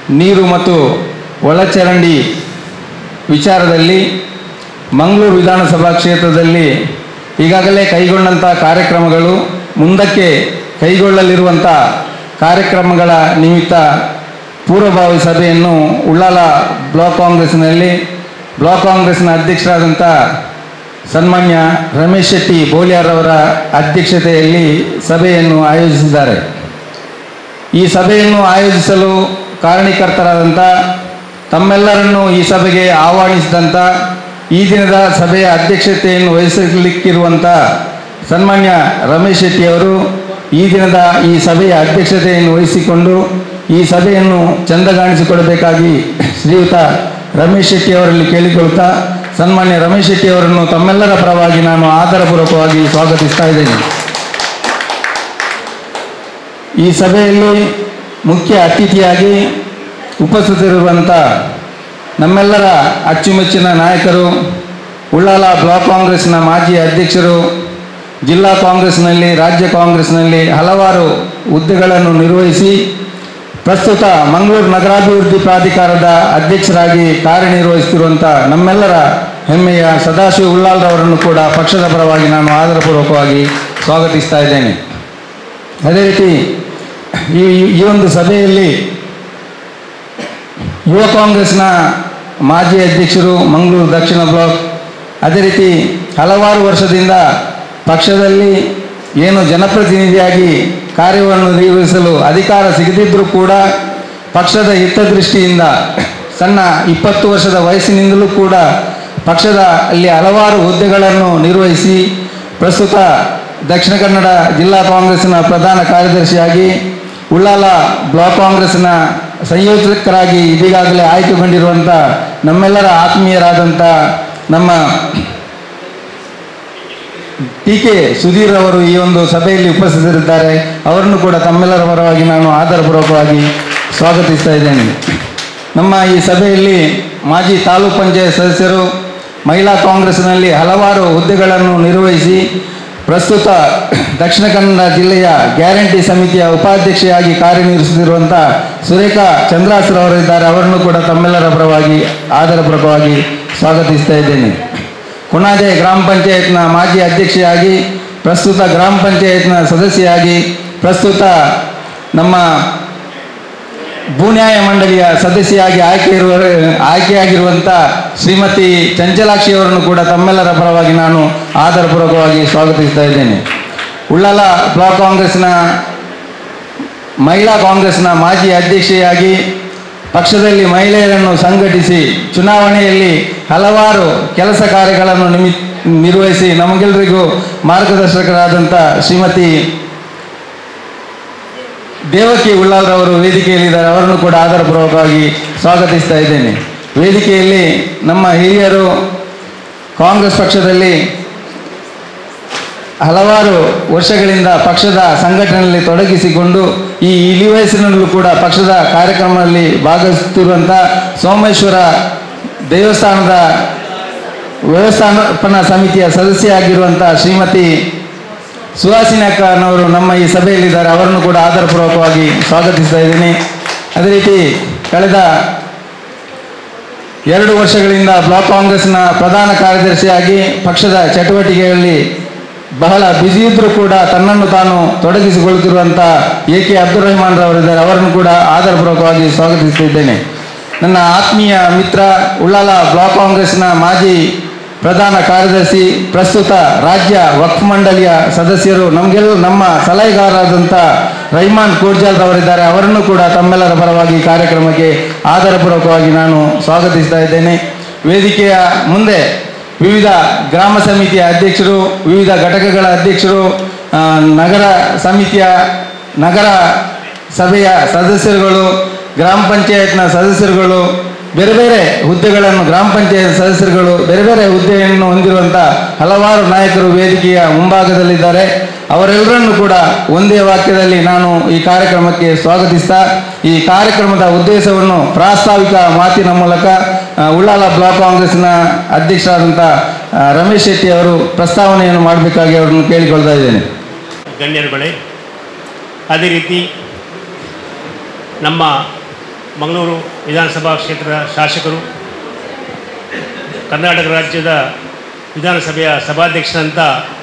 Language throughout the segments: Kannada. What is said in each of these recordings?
ನೀರು ಮತ್ತು ಒಳಚರಂಡಿ ವಿಚಾರದಲ್ಲಿ ಮಂಗಳೂರು ವಿಧಾನಸಭಾ ಕ್ಷೇತ್ರದಲ್ಲಿ ಈಗಾಗಲೇ ಕೈಗೊಂಡಂಥ ಕಾರ್ಯಕ್ರಮಗಳು ಮುಂದಕ್ಕೆ ಕೈಗೊಳ್ಳಲಿರುವಂಥ ಕಾರ್ಯಕ್ರಮಗಳ ನಿಮಿತ್ತ ಪೂರ್ವಭಾವಿ ಸಭೆಯನ್ನು ಉಳ್ಳಾಲ ಬ್ಲಾಕ್ ಕಾಂಗ್ರೆಸ್ನಲ್ಲಿ ಬ್ಲಾಕ್ ಕಾಂಗ್ರೆಸ್ನ ಅಧ್ಯಕ್ಷರಾದಂಥ ಸನ್ಮಾನ್ಯ ರಮೇಶ್ ಶೆಟ್ಟಿ ಬೋಳಿಯಾರವರ ಅಧ್ಯಕ್ಷತೆಯಲ್ಲಿ ಸಭೆಯನ್ನು ಆಯೋಜಿಸಿದ್ದಾರೆ ಈ ಸಭೆಯನ್ನು ಆಯೋಜಿಸಲು ಕಾರಣೀಕರ್ತರಾದಂಥ ತಮ್ಮೆಲ್ಲರನ್ನು ಈ ಸಭೆಗೆ ಆಹ್ವಾನಿಸಿದಂಥ ಈ ದಿನದ ಸಭೆಯ ಅಧ್ಯಕ್ಷತೆಯನ್ನು ವಹಿಸಲಿಕ್ಕಿರುವಂಥ ಸನ್ಮಾನ್ಯ ರಮೇಶ್ ಶೆಟ್ಟಿಯವರು ಈ ದಿನದ ಈ ಸಭೆಯ ಅಧ್ಯಕ್ಷತೆಯನ್ನು ವಹಿಸಿಕೊಂಡು ಈ ಸಭೆಯನ್ನು ಚಂದಗಾಣಿಸಿಕೊಡಬೇಕಾಗಿ ಶ್ರೀಯುತ ರಮೇಶ್ ಶೆಟ್ಟಿಯವರಲ್ಲಿ ಕೇಳಿಕೊಳ್ಳುತ್ತಾ ಸನ್ಮಾನ್ಯ ರಮೇಶ್ ಶೆಟ್ಟಿಯವರನ್ನು ತಮ್ಮೆಲ್ಲರ ಪರವಾಗಿ ನಾನು ಆದರಪೂರ್ವಕವಾಗಿ ಸ್ವಾಗತಿಸ್ತಾ ಇದ್ದೇನೆ ಈ ಸಭೆಯಲ್ಲಿ ಮುಖ್ಯ ಅತಿಥಿಯಾಗಿ ಉಪಸ್ಥಿತರಿರುವಂಥ ನಮ್ಮೆಲ್ಲರ ಅಚ್ಚುಮೆಚ್ಚಿನ ನಾಯಕರು ಉಳ್ಳಾಲ ಬ್ಲಾಕ್ ಕಾಂಗ್ರೆಸ್ನ ಮಾಜಿ ಅಧ್ಯಕ್ಷರು ಜಿಲ್ಲಾ ಕಾಂಗ್ರೆಸ್ನಲ್ಲಿ ರಾಜ್ಯ ಕಾಂಗ್ರೆಸ್ನಲ್ಲಿ ಹಲವಾರು ಹುದ್ದೆಗಳನ್ನು ನಿರ್ವಹಿಸಿ ಪ್ರಸ್ತುತ ಮಂಗಳೂರು ನಗರಾಭಿವೃದ್ಧಿ ಪ್ರಾಧಿಕಾರದ ಅಧ್ಯಕ್ಷರಾಗಿ ಕಾರ್ಯನಿರ್ವಹಿಸುತ್ತಿರುವಂಥ ನಮ್ಮೆಲ್ಲರ ಹೆಮ್ಮೆಯ ಸದಾಶಿವ ಉಳ್ಳಾಲ್ರವರನ್ನು ಕೂಡ ಪಕ್ಷದ ಪರವಾಗಿ ನಾನು ಆದರಪೂರ್ವಕವಾಗಿ ಸ್ವಾಗತಿಸ್ತಾ ಇದ್ದೇನೆ ಅದೇ ರೀತಿ ಈ ಈ ಒಂದು ಸಭೆಯಲ್ಲಿ ಯುವ ಕಾಂಗ್ರೆಸ್ನ ಮಾಜಿ ಅಧ್ಯಕ್ಷರು ಮಂಗಳೂರು ದಕ್ಷಿಣ ಬ್ಲಾಕ್ ಅದೇ ರೀತಿ ಹಲವಾರು ವರ್ಷದಿಂದ ಪಕ್ಷದಲ್ಲಿ ಏನು ಜನಪ್ರತಿನಿಧಿಯಾಗಿ ಕಾರ್ಯವನ್ನು ನಿರ್ವಹಿಸಲು ಅಧಿಕಾರ ಸಿಗದಿದ್ದರೂ ಕೂಡ ಪಕ್ಷದ ಹಿತದೃಷ್ಟಿಯಿಂದ ಸಣ್ಣ ಇಪ್ಪತ್ತು ವರ್ಷದ ವಯಸ್ಸಿನಿಂದಲೂ ಕೂಡ ಪಕ್ಷದ ಅಲ್ಲಿ ಹಲವಾರು ಹುದ್ದೆಗಳನ್ನು ನಿರ್ವಹಿಸಿ ಪ್ರಸ್ತುತ ದಕ್ಷಿಣ ಕನ್ನಡ ಜಿಲ್ಲಾ ಕಾಂಗ್ರೆಸ್ನ ಪ್ರಧಾನ ಕಾರ್ಯದರ್ಶಿಯಾಗಿ ಉಳ್ಳಾಲ ಬ್ಲಾಕ್ ಕಾಂಗ್ರೆಸ್ನ ಸಂಯೋಜಕರಾಗಿ ಇದೀಗಾಗಲೇ ಆಯ್ಕೆಗೊಂಡಿರುವಂಥ ನಮ್ಮೆಲ್ಲರ ಆತ್ಮೀಯರಾದಂಥ ನಮ್ಮ ಟಿ ಕೆ ಸುಧೀರ್ ಅವರು ಈ ಒಂದು ಸಭೆಯಲ್ಲಿ ಉಪಸ್ಥಿತರಿದ್ದಾರೆ ಅವರನ್ನು ಕೂಡ ತಮ್ಮೆಲ್ಲರ ಪರವಾಗಿ ನಾನು ಆಧಾರಪೂರ್ವಕವಾಗಿ ಸ್ವಾಗತಿಸ್ತಾ ಇದ್ದೇನೆ ನಮ್ಮ ಈ ಸಭೆಯಲ್ಲಿ ಮಾಜಿ ತಾಲೂಕ್ ಪಂಚಾಯತ್ ಸದಸ್ಯರು ಮಹಿಳಾ ಕಾಂಗ್ರೆಸ್ನಲ್ಲಿ ಹಲವಾರು ಹುದ್ದೆಗಳನ್ನು ನಿರ್ವಹಿಸಿ ಪ್ರಸ್ತುತ ದಕ್ಷಿಣ ಕನ್ನಡ ಜಿಲ್ಲೆಯ ಗ್ಯಾರಂಟಿ ಸಮಿತಿಯ ಉಪಾಧ್ಯಕ್ಷೆಯಾಗಿ ಕಾರ್ಯನಿರ್ವಹಿಸುತ್ತಿರುವಂಥ ಸುರೇಖಾ ಚಂದ್ರಾಸ್ರವರಿದ್ದಾರೆ ಅವರನ್ನು ಕೂಡ ತಮ್ಮೆಲ್ಲರ ಪರವಾಗಿ ಆಧಾರಪೂರ್ವಕವಾಗಿ ಸ್ವಾಗತಿಸ್ತಾ ಇದ್ದೇನೆ ಕುಣಾಜೆ ಗ್ರಾಮ ಪಂಚಾಯತ್ನ ಮಾಜಿ ಅಧ್ಯಕ್ಷೆಯಾಗಿ ಪ್ರಸ್ತುತ ಗ್ರಾಮ ಪಂಚಾಯತ್ನ ಸದಸ್ಯೆಯಾಗಿ ಪ್ರಸ್ತುತ ನಮ್ಮ ಭೂನ್ಯಾಯ ಮಂಡಳಿಯ ಸದಸ್ಯೆಯಾಗಿ ಆಯ್ಕೆ ಇರುವ ಆಯ್ಕೆಯಾಗಿರುವಂಥ ಶ್ರೀಮತಿ ಚಂಚಲಾಕ್ಷಿ ಅವರನ್ನು ಕೂಡ ತಮ್ಮೆಲ್ಲರ ಪರವಾಗಿ ನಾನು ಆಧಾರಪೂರ್ವಕವಾಗಿ ಸ್ವಾಗತಿಸ್ತಾ ಇದ್ದೇನೆ ಉಳ್ಳಾಲ ಬ್ಲಾಕ್ ಕಾಂಗ್ರೆಸ್ನ ಮಹಿಳಾ ಕಾಂಗ್ರೆಸ್ನ ಮಾಜಿ ಅಧ್ಯಕ್ಷೆಯಾಗಿ ಪಕ್ಷದಲ್ಲಿ ಮಹಿಳೆಯರನ್ನು ಸಂಘಟಿಸಿ ಚುನಾವಣೆಯಲ್ಲಿ ಹಲವಾರು ಕೆಲಸ ಕಾರ್ಯಗಳನ್ನು ನಿಮಿ ನಿರ್ವಹಿಸಿ ನಮಗೆಲ್ಲರಿಗೂ ಮಾರ್ಗದರ್ಶಕರಾದಂಥ ಶ್ರೀಮತಿ ದೇವಕಿ ಉಳ್ಳಾಲ್ರವರು ವೇದಿಕೆಯಲ್ಲಿದ್ದಾರೆ ಅವರನ್ನು ಕೂಡ ಆಧಾರಪೂರ್ವಕವಾಗಿ ಸ್ವಾಗತಿಸ್ತಾ ಇದ್ದೇನೆ ವೇದಿಕೆಯಲ್ಲಿ ನಮ್ಮ ಹಿರಿಯರು ಕಾಂಗ್ರೆಸ್ ಪಕ್ಷದಲ್ಲಿ ಹಲವಾರು ವರ್ಷಗಳಿಂದ ಪಕ್ಷದ ಸಂಘಟನೆಯಲ್ಲಿ ತೊಡಗಿಸಿಕೊಂಡು ಈ ಇಳಿ ವಯಸ್ಸಿನಲ್ಲೂ ಕೂಡ ಪಕ್ಷದ ಕಾರ್ಯಕ್ರಮದಲ್ಲಿ ಭಾಗವಹಿಸುತ್ತಿರುವಂಥ ಸೋಮೇಶ್ವರ ದೇವಸ್ಥಾನದ ವ್ಯವಸ್ಥಾಪನಾ ಸಮಿತಿಯ ಸದಸ್ಯೆಯಾಗಿರುವಂಥ ಶ್ರೀಮತಿ ಸುಹಾಸಿನಿ ಅಕ್ಕನವರು ನಮ್ಮ ಈ ಸಭೆಯಲ್ಲಿದ್ದಾರೆ ಅವರನ್ನು ಕೂಡ ಆಧಾರಪೂರ್ವಕವಾಗಿ ಸ್ವಾಗತಿಸ್ತಾ ಇದ್ದೀನಿ ಅದೇ ರೀತಿ ಕಳೆದ ಎರಡು ವರ್ಷಗಳಿಂದ ಬ್ಲಾಕ್ ಕಾಂಗ್ರೆಸ್ನ ಪ್ರಧಾನ ಕಾರ್ಯದರ್ಶಿಯಾಗಿ ಪಕ್ಷದ ಚಟುವಟಿಕೆಯಲ್ಲಿ ಬಹಳ ಬ್ಯುಸಿ ಇದ್ದರೂ ಕೂಡ ತನ್ನನ್ನು ತಾನು ತೊಡಗಿಸಿಕೊಳ್ಳುತ್ತಿರುವಂಥ ಎ ಕೆ ಅಬ್ದುಲ್ ರೆಹಮಾನ್ ರವರಿದ್ದಾರೆ ಅವರನ್ನು ಕೂಡ ಆಧಾರಪೂರ್ವಕವಾಗಿ ಸ್ವಾಗತಿಸುತ್ತಿದ್ದೇನೆ ನನ್ನ ಆತ್ಮೀಯ ಮಿತ್ರ ಉಳ್ಳಾಲ ಬ್ಲಾಕ್ ಕಾಂಗ್ರೆಸ್ನ ಮಾಜಿ ಪ್ರಧಾನ ಕಾರ್ಯದರ್ಶಿ ಪ್ರಸ್ತುತ ರಾಜ್ಯ ವಕ್ಫ್ ಮಂಡಳಿಯ ಸದಸ್ಯರು ನಮಗೆಲ್ಲ ನಮ್ಮ ಸಲಹೆಗಾರರಾದಂಥ ರೈಮಾನ್ ಕೋರ್ಜಾಲ್ ರವರಿದ್ದಾರೆ ಅವರನ್ನು ಕೂಡ ತಮ್ಮೆಲ್ಲರ ಪರವಾಗಿ ಕಾರ್ಯಕ್ರಮಕ್ಕೆ ಆಧಾರಪೂರ್ವಕವಾಗಿ ನಾನು ಸ್ವಾಗತಿಸ್ತಾ ಇದ್ದೇನೆ ವೇದಿಕೆಯ ಮುಂದೆ ವಿವಿಧ ಗ್ರಾಮ ಸಮಿತಿಯ ಅಧ್ಯಕ್ಷರು ವಿವಿಧ ಘಟಕಗಳ ಅಧ್ಯಕ್ಷರು ಆ, ನಗರ ಸಮಿತಿಯ ನಗರ ಸಭೆಯ ಸದಸ್ಯರುಗಳು ಗ್ರಾಮ ಪಂಚಾಯತ್ನ ಸದಸ್ಯರುಗಳು ಬೇರೆ ಬೇರೆ ಹುದ್ದೆಗಳನ್ನು ಗ್ರಾಮ ಪಂಚಾಯತ್ ಸದಸ್ಯರುಗಳು ಬೇರೆ ಬೇರೆ ಹುದ್ದೆಯನ್ನು ಹೊಂದಿರುವಂಥ ಹಲವಾರು ನಾಯಕರು ವೇದಿಕೆಯ ಮುಂಭಾಗದಲ್ಲಿದ್ದಾರೆ ಅವರೆಲ್ಲರನ್ನು ಕೂಡ ಒಂದೇ ವಾಕ್ಯದಲ್ಲಿ ನಾನು ಈ ಕಾರ್ಯಕ್ರಮಕ್ಕೆ ಸ್ವಾಗತಿಸ್ತಾ ಈ ಕಾರ್ಯಕ್ರಮದ ಉದ್ದೇಶವನ್ನು ಪ್ರಾಸ್ತಾವಿಕ ಮಾತಿನ ಮೂಲಕ ಆ, ಉಳ್ಳಾಲ ಬ್ಲಾಕ್ ಕಾಂಗ್ರೆಸ್ನ ಅಧ್ಯಕ್ಷರಾದಂಥ ಆ, ರಮೇಶ್ ಶೆಟ್ಟಿ ಅವರು ಪ್ರಸ್ತಾವನೆಯನ್ನು ಮಾಡಬೇಕಾಗಿ ಅವರನ್ನು ಕೇಳಿಕೊಳ್ತಾ ಇದ್ದೇನೆ ಗಣ್ಯರುಗಳೇ ಅದೇ ರೀತಿ ನಮ್ಮ ಮಂಗಳೂರು ವಿಧಾನಸಭಾ ಕ್ಷೇತ್ರದ ಶಾಸಕರು ಕರ್ನಾಟಕ ರಾಜ್ಯದ ವಿಧಾನಸಭೆಯ ಸಭಾಧ್ಯಕ್ಷರಂತ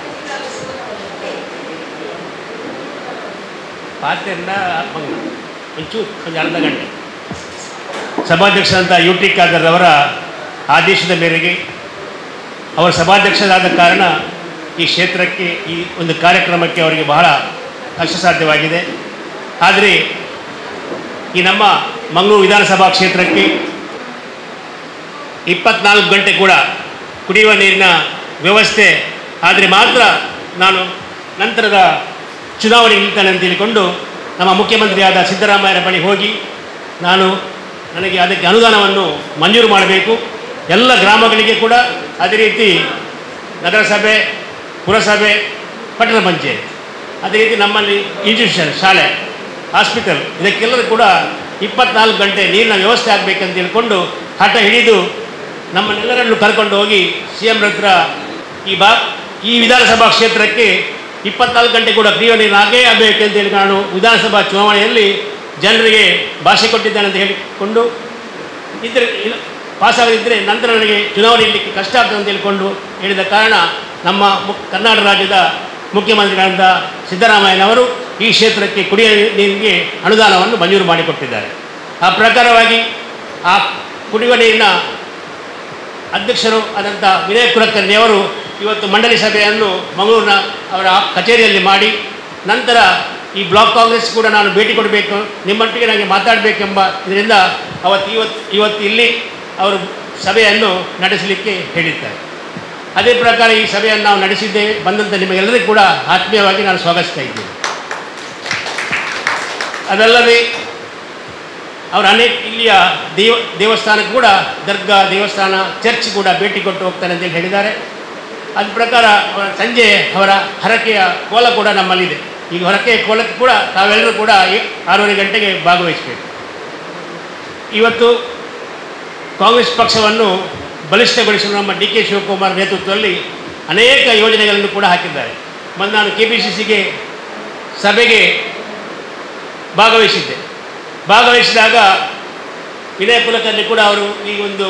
ಪಾತ್ರೆಯಿಂದ ಮಂಗ್ಳ. ಒಂಚೂರು ಒಂದು ಅರ್ಧ ಗಂಟೆ ಸಭಾಧ್ಯಕ್ಷರಂತ ಯು ಟಿ ಖಾದರ್ ಅವರ ಆದೇಶದ ಮೇರೆಗೆ ಅವರು ಸಭಾಧ್ಯಕ್ಷರಾದ ಕಾರಣ ಈ ಕ್ಷೇತ್ರಕ್ಕೆ ಈ ಒಂದು ಕಾರ್ಯಕ್ರಮಕ್ಕೆ ಅವರಿಗೆ ಬಹಳ ಕಷ್ಟಸಾಧ್ಯವಾಗಿದೆ ಆದರೆ ಈ ನಮ್ಮ ಮಂಗಳೂರು ವಿಧಾನಸಭಾ ಕ್ಷೇತ್ರಕ್ಕೆ ಇಪ್ಪತ್ನಾಲ್ಕು ಗಂಟೆ ಕೂಡ ಕುಡಿಯುವ ನೀರಿನ ವ್ಯವಸ್ಥೆ ಆದರೆ ಮಾತ್ರ ನಾನು ನಂತರದ ಚುನಾವಣೆ ನಿಲ್ತಾನೆ ಅಂತ ಹೇಳಿಕೊಂಡು ನಮ್ಮ ಮುಖ್ಯಮಂತ್ರಿಯಾದ ಸಿದ್ದರಾಮಯ್ಯರ ಬಳಿ ಹೋಗಿ ನಾನು ನನಗೆ ಅದಕ್ಕೆ ಅನುದಾನವನ್ನು ಮಂಜೂರು ಮಾಡಬೇಕು ಎಲ್ಲ ಗ್ರಾಮಗಳಿಗೆ ಕೂಡ ಅದೇ ರೀತಿ ನಗರಸಭೆ ಪುರಸಭೆ ಪಟ್ಟಣ ಪಂಚಾಯತ್ ಅದೇ ರೀತಿ ನಮ್ಮಲ್ಲಿ ಇನ್ಸ್ಟಿಟ್ಯೂಷನ್ ಶಾಲೆ ಹಾಸ್ಪಿಟಲ್ ಇದಕ್ಕೆಲ್ಲರೂ ಕೂಡ ಇಪ್ಪತ್ನಾಲ್ಕು ಗಂಟೆ ನೀರಿನ ವ್ಯವಸ್ಥೆ ಆಗಬೇಕಂತ ಹೇಳ್ಕೊಂಡು ಹಠ ಹಿಡಿದು ನಮ್ಮನ್ನೆಲ್ಲರನ್ನು ಕರ್ಕೊಂಡು ಹೋಗಿ ಸಿ ಎಂ ಹತ್ರ ಈ ಬಾ ಈ ವಿಧಾನಸಭಾ ಕ್ಷೇತ್ರಕ್ಕೆ ಇಪ್ಪತ್ನಾಲ್ಕು ಗಂಟೆ ಕೂಡ ಕುಡಿಯುವ ನೀರು ಆಗೇ ಆಗಬೇಕು ಅಂತೇಳಿ ನಾನು ವಿಧಾನಸಭಾ ಚುನಾವಣೆಯಲ್ಲಿ ಜನರಿಗೆ ಭಾಷೆ ಕೊಟ್ಟಿದ್ದೇನೆ ಅಂತ ಹೇಳಿಕೊಂಡು ಇದ್ದರೆ ಇಲ್ಲ ಪಾಸಾಗದಿದ್ದರೆ ನಂತರ ನನಗೆ ಚುನಾವಣೆ ಇರಲಿಕ್ಕೆ ಕಷ್ಟ ಆಗ್ತದೆ ಅಂತ ಹೇಳಿಕೊಂಡು ಹೇಳಿದ ಕಾರಣ ನಮ್ಮ ಮುಕ್ ಕರ್ನಾಟಕ ರಾಜ್ಯದ ಮುಖ್ಯಮಂತ್ರಿಗಳಾದ ಸಿದ್ದರಾಮಯ್ಯನವರು ಈ ಕ್ಷೇತ್ರಕ್ಕೆ ಕುಡಿಯುವ ನೀರಿಗೆ ಅನುದಾನವನ್ನು ಮಂಜೂರು ಮಾಡಿಕೊಟ್ಟಿದ್ದಾರೆ ಆ ಪ್ರಕಾರವಾಗಿ ಆ ಕುಡಿಯುವ ನೀರಿನ ಅಧ್ಯಕ್ಷರು ಆದಂಥ ವಿನಯ್ ಕುಲಕರ್ಣಿ ಅವರು ಇವತ್ತು ಮಂಡಳಿ ಸಭೆಯನ್ನು ಮಂಗಳೂರಿನ ಅವರ ಕಚೇರಿಯಲ್ಲಿ ಮಾಡಿ ನಂತರ ಈ ಬ್ಲಾಕ್ ಕಾಂಗ್ರೆಸ್ ಕೂಡ ನಾನು ಭೇಟಿ ಕೊಡಬೇಕು ನಿಮ್ಮೊಟ್ಟಿಗೆ ನನಗೆ ಮಾತಾಡಬೇಕೆಂಬ ಇದರಿಂದ ಅವತ್ತು ಇವತ್ತು ಇವತ್ತು ಇಲ್ಲಿ ಅವರು ಸಭೆಯನ್ನು ನಡೆಸಲಿಕ್ಕೆ ಹೇಳಿದ್ದಾರೆ ಅದೇ ಪ್ರಕಾರ ಈ ಸಭೆಯನ್ನು ನಾವು ನಡೆಸಿದ್ದೇವೆ ಬಂದಂಥ ನಿಮಗೆಲ್ಲರಿಗೂ ಕೂಡ ಆತ್ಮೀಯವಾಗಿ ನಾನು ಸ್ವಾಗತಿಸ್ತಾ ಇದ್ದೇನೆ ಅದಲ್ಲದೆ ಅವರು ಅನೇಕ ಇಲ್ಲಿಯ ದೇವ ದೇವಸ್ಥಾನಕ್ಕೆ ಕೂಡ ದರ್ಗಾ ದೇವಸ್ಥಾನ ಚರ್ಚ್ ಕೂಡ ಭೇಟಿ ಕೊಟ್ಟು ಹೋಗ್ತಾನೆ ಅಂತೇಳಿ ಹೇಳಿದ್ದಾರೆ ಅದ ಪ್ರಕಾರ ಅವರ ಸಂಜೆ ಅವರ ಹರಕೆಯ ಕೋಲ ಕೂಡ ನಮ್ಮಲ್ಲಿದೆ ಈಗ ಹರಕೆಯ ಕೋಲಕ್ಕೆ ಕೂಡ ತಾವೆಲ್ಲರೂ ಕೂಡ ಈ ಆರೂವರೆ ಗಂಟೆಗೆ ಭಾಗವಹಿಸಬೇಕು ಇವತ್ತು ಕಾಂಗ್ರೆಸ್ ಪಕ್ಷವನ್ನು ಬಲಿಷ್ಠಗೊಳಿಸಲು ನಮ್ಮ ಡಿ ಕೆ ಶಿವಕುಮಾರ್ ನೇತೃತ್ವದಲ್ಲಿ ಅನೇಕ ಯೋಜನೆಗಳನ್ನು ಕೂಡ ಹಾಕಿದ್ದಾರೆ ಮೊನ್ನೆ ನಾನು ಕೆ ಪಿ ಸಿ ಸಿಗೆ ಸಭೆಗೆ ಭಾಗವಹಿಸಿದ್ದೆ ಭಾಗವಹಿಸಿದಾಗ ವಿನಯ ಕುಲಕರ್ಣಿ ಕೂಡ ಅವರು ಈ ಒಂದು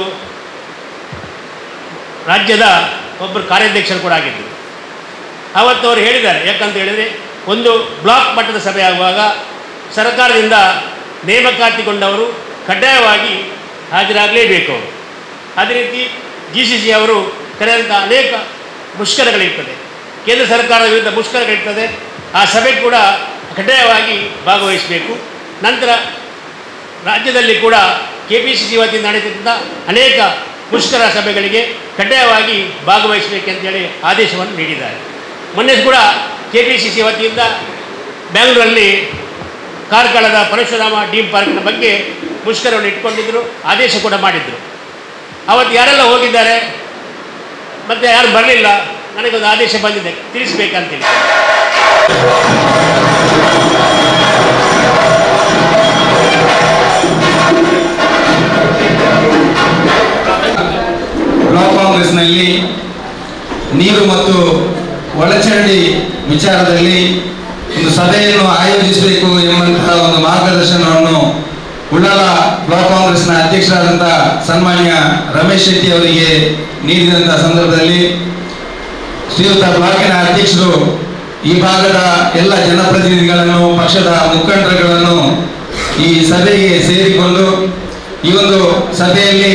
ರಾಜ್ಯದ ಒಬ್ಬರು ಕಾರ್ಯಾಧ್ಯಕ್ಷರು ಕೂಡ ಆಗಿದ್ದರು ಆವತ್ತು ಅವರು ಹೇಳಿದ್ದಾರೆ ಯಾಕಂತ ಹೇಳಿದರೆ ಒಂದು ಬ್ಲಾಕ್ ಮಟ್ಟದ ಸಭೆ ಆಗುವಾಗ ಸರ್ಕಾರದಿಂದ ನೇಮಕಾತಿಗೊಂಡವರು ಕಡ್ಡಾಯವಾಗಿ ಹಾಜರಾಗಲೇಬೇಕು ಅವರು ಅದೇ ರೀತಿ ಜಿ ಸಿ ಸಿ ಅವರು ಕರೆದಂಥ ಅನೇಕ ಮುಷ್ಕರಗಳಿರ್ತದೆ ಕೇಂದ್ರ ಸರ್ಕಾರದ ವಿರುದ್ಧ ಮುಷ್ಕರಗಳಿರ್ತದೆ ಆ ಸಭೆ ಕೂಡ ಕಡ್ಡಾಯವಾಗಿ ಭಾಗವಹಿಸಬೇಕು ನಂತರ ರಾಜ್ಯದಲ್ಲಿ ಕೂಡ ಕೆ ಪಿ ಸಿ ಸಿ ವತಿಯಿಂದ ನಡೆಯುತ್ತಿದ್ದ ಅನೇಕ ಮುಷ್ಕರ ಸಭೆಗಳಿಗೆ ಕಡ್ಡಾಯವಾಗಿ ಭಾಗವಹಿಸಬೇಕೆಂತೇಳಿ ಆದೇಶವನ್ನು ನೀಡಿದ್ದಾರೆ ಮೊನ್ನೆ ಕೂಡ ಕೆ ಪಿ ಸಿ ಸಿ ವತಿಯಿಂದ ಬೆಂಗಳೂರಲ್ಲಿ ಕಾರ್ಕಳದ ಪರಶುರಾಮ ಡೀಮ್ ಪಾರ್ಕ್ನ ಬಗ್ಗೆ ಮುಷ್ಕರವನ್ನು ಇಟ್ಕೊಂಡಿದ್ದರು ಆದೇಶ ಕೂಡ ಮಾಡಿದರು ಅವತ್ತು ಯಾರೆಲ್ಲ ಹೋಗಿದ್ದಾರೆ ಮತ್ತು ಯಾರು ಬರಲಿಲ್ಲ ನನಗೊಂದು ಆದೇಶ ಬಂದಿದೆ ತಿಳಿಸ್ಬೇಕಂತೇಳಿ ಬ್ಲಾಕ್ ಕಾಂಗ್ರೆಸ್ನಲ್ಲಿ ನೀರು ಮತ್ತು ಒಳಚರಂಡಿ ವಿಚಾರದಲ್ಲಿ ಒಂದು ಸಭೆಯನ್ನು ಆಯೋಜಿಸಬೇಕು ಎಂಬಂತಹ ಒಂದು ಮಾರ್ಗದರ್ಶನವನ್ನು ಉಳ್ಳಾಲ ಬ್ಲಾಕ್ ಕಾಂಗ್ರೆಸ್ನ ಅಧ್ಯಕ್ಷರಾದಂತಹ ಸನ್ಮಾನ್ಯ ರಮೇಶ್ ಶೆಟ್ಟಿ ಅವರಿಗೆ ನೀಡಿದಂಥ ಸಂದರ್ಭದಲ್ಲಿ ಶ್ರೀಯುತ ಬ್ಲಾಕಿನ ಅಧ್ಯಕ್ಷರು ಈ ಭಾಗದ ಎಲ್ಲ ಜನಪ್ರತಿನಿಧಿಗಳನ್ನು ಪಕ್ಷದ ಮುಖಂಡರುಗಳನ್ನು ಈ ಸಭೆಗೆ ಸೇರಿಕೊಂಡು ಈ ಒಂದು ಸಭೆಯಲ್ಲಿ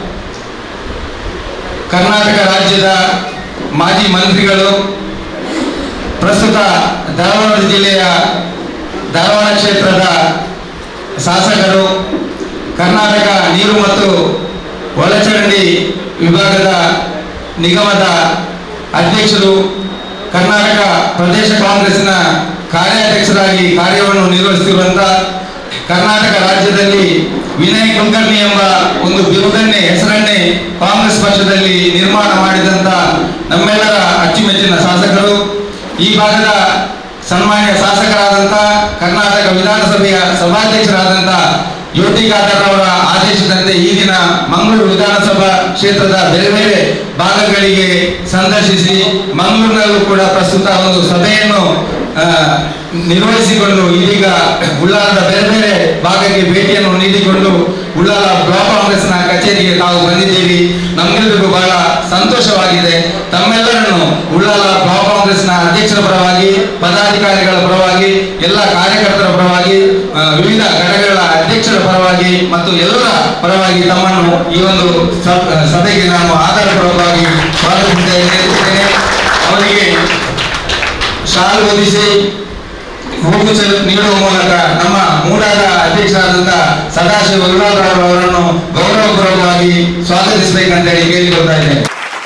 ಕರ್ನಾಟಕ ರಾಜ್ಯದ ಮಾಜಿ ಮಂತ್ರಿಗಳು ಪ್ರಸ್ತುತ ಧಾರವಾಡ ಜಿಲ್ಲೆಯ ಧಾರವಾಡ ಕ್ಷೇತ್ರದ ಶಾಸಕರು ಕರ್ನಾಟಕ ನೀರು ಮತ್ತು ಒಳಚರಂಡಿ ವಿಭಾಗದ ನಿಗಮದ ಅಧ್ಯಕ್ಷರು ಕರ್ನಾಟಕ ಪ್ರದೇಶ ಕಾಂಗ್ರೆಸ್ನ ಕಾರ್ಯಾಧ್ಯಕ್ಷರಾಗಿ ಕಾರ್ಯವನ್ನು ನಿರ್ವಹಿಸುತ್ತಿರುವಂಥ ಕರ್ನಾಟಕ ರಾಜ್ಯದಲ್ಲಿ ವಿನಯ್ ಕುಲಕರ್ಣಿ ಎಂಬ ಒಂದು ಬಿರುದನ್ನೇ ಹೆಸರನ್ನೇ ಕಾಂಗ್ರೆಸ್ ಪಕ್ಷದಲ್ಲಿ ನಿರ್ಮಾಣ ಮಾಡಿದಂಥ ನಮ್ಮೆಲ್ಲರ ಅಚ್ಚುಮೆಚ್ಚಿನ ಶಾಸಕರು ಈ ಭಾಗದ ಸನ್ಮಾನ್ಯ ಶಾಸಕರಾದಂಥ ಕರ್ನಾಟಕ ವಿಧಾನಸಭೆಯ ಸಭಾಧ್ಯಕ್ಷರಾದಂಥ ಯು ಟಿ ಖಾದರ್ ಅವರ ಆದೇಶದಂತೆ ಈ ದಿನ ಮಂಗಳೂರು ವಿಧಾನಸಭಾ ಕ್ಷೇತ್ರದ ಬೇರೆ ಬೇರೆ ಭಾಗಗಳಿಗೆ ಸಂದರ್ಶಿಸಿ ಮಂಗಳೂರಿನಲ್ಲೂ ಕೂಡ ಪ್ರಸ್ತುತ ಒಂದು ಸಭೆಯನ್ನು ಆ, ನಿರ್ವಹಿಸಿಕೊಂಡು ಇದೀಗ ಉಳ್ಳಾಲದ ಬೇರೆ ಬೇರೆ ಭಾಗಕ್ಕೆ ಭೇಟಿಯನ್ನು ನೀಡಿಕೊಂಡು ಉಳ್ಳಾಲ ಬ್ಲಾಕ್ ಕಾಂಗ್ರೆಸ್ನ ಕಚೇರಿಗೆ ತಾವು ಬಂದಿದ್ದೀವಿ ನಮ್ಗೆಲ್ಲರಿಗೂ ಬಹಳ ಸಂತೋಷವಾಗಿದೆ ತಮ್ಮೆಲ್ಲರನ್ನು ಉಳ್ಳಾಲ ಬ್ಲಾಕ್ ಕಾಂಗ್ರೆಸ್ನ ಅಧ್ಯಕ್ಷರ ಪರವಾಗಿ ಪದಾಧಿಕಾರಿಗಳ ಪರವಾಗಿ ಎಲ್ಲ ಕಾರ್ಯಕರ್ತರ ಪರವಾಗಿ ಆ, ವಿವಿಧ ಘಟಕಗಳ ಅಧ್ಯಕ್ಷರ ಪರವಾಗಿ ಮತ್ತು ಎಲ್ಲರ ಪರವಾಗಿ ತಮ್ಮನ್ನು ಈ ಒಂದು ಸ- ಸಭೆಗೆ ನಾನು ಆಧಾರಪೂರ್ವಕವಾಗಿ ಸ್ವಾಗತಿಸಿದ್ದೇನೆ ಅವರಿಗೆ ಶಾಲು ಹೊದಿಸಿ ಹೂಗು ಚೆಲ್- ನೀಡುವ ಮೂಲಕ ನಮ್ಮ ಮೂಡಾದ ಅಧ್ಯಕ್ಷರಾದಂಥ ಸದಾಶಿವ ಉಲ್ಲಾಲ್ರಾವ್ ಅವರನ್ನು ಗೌರವಪೂರ್ವಕವಾಗಿ ಸ್ವಾಗತಿಸಬೇಕಂತೇಳಿ ಕೇಳಿಕೊಳ್ತಾ ಇದ್ದೇನೆ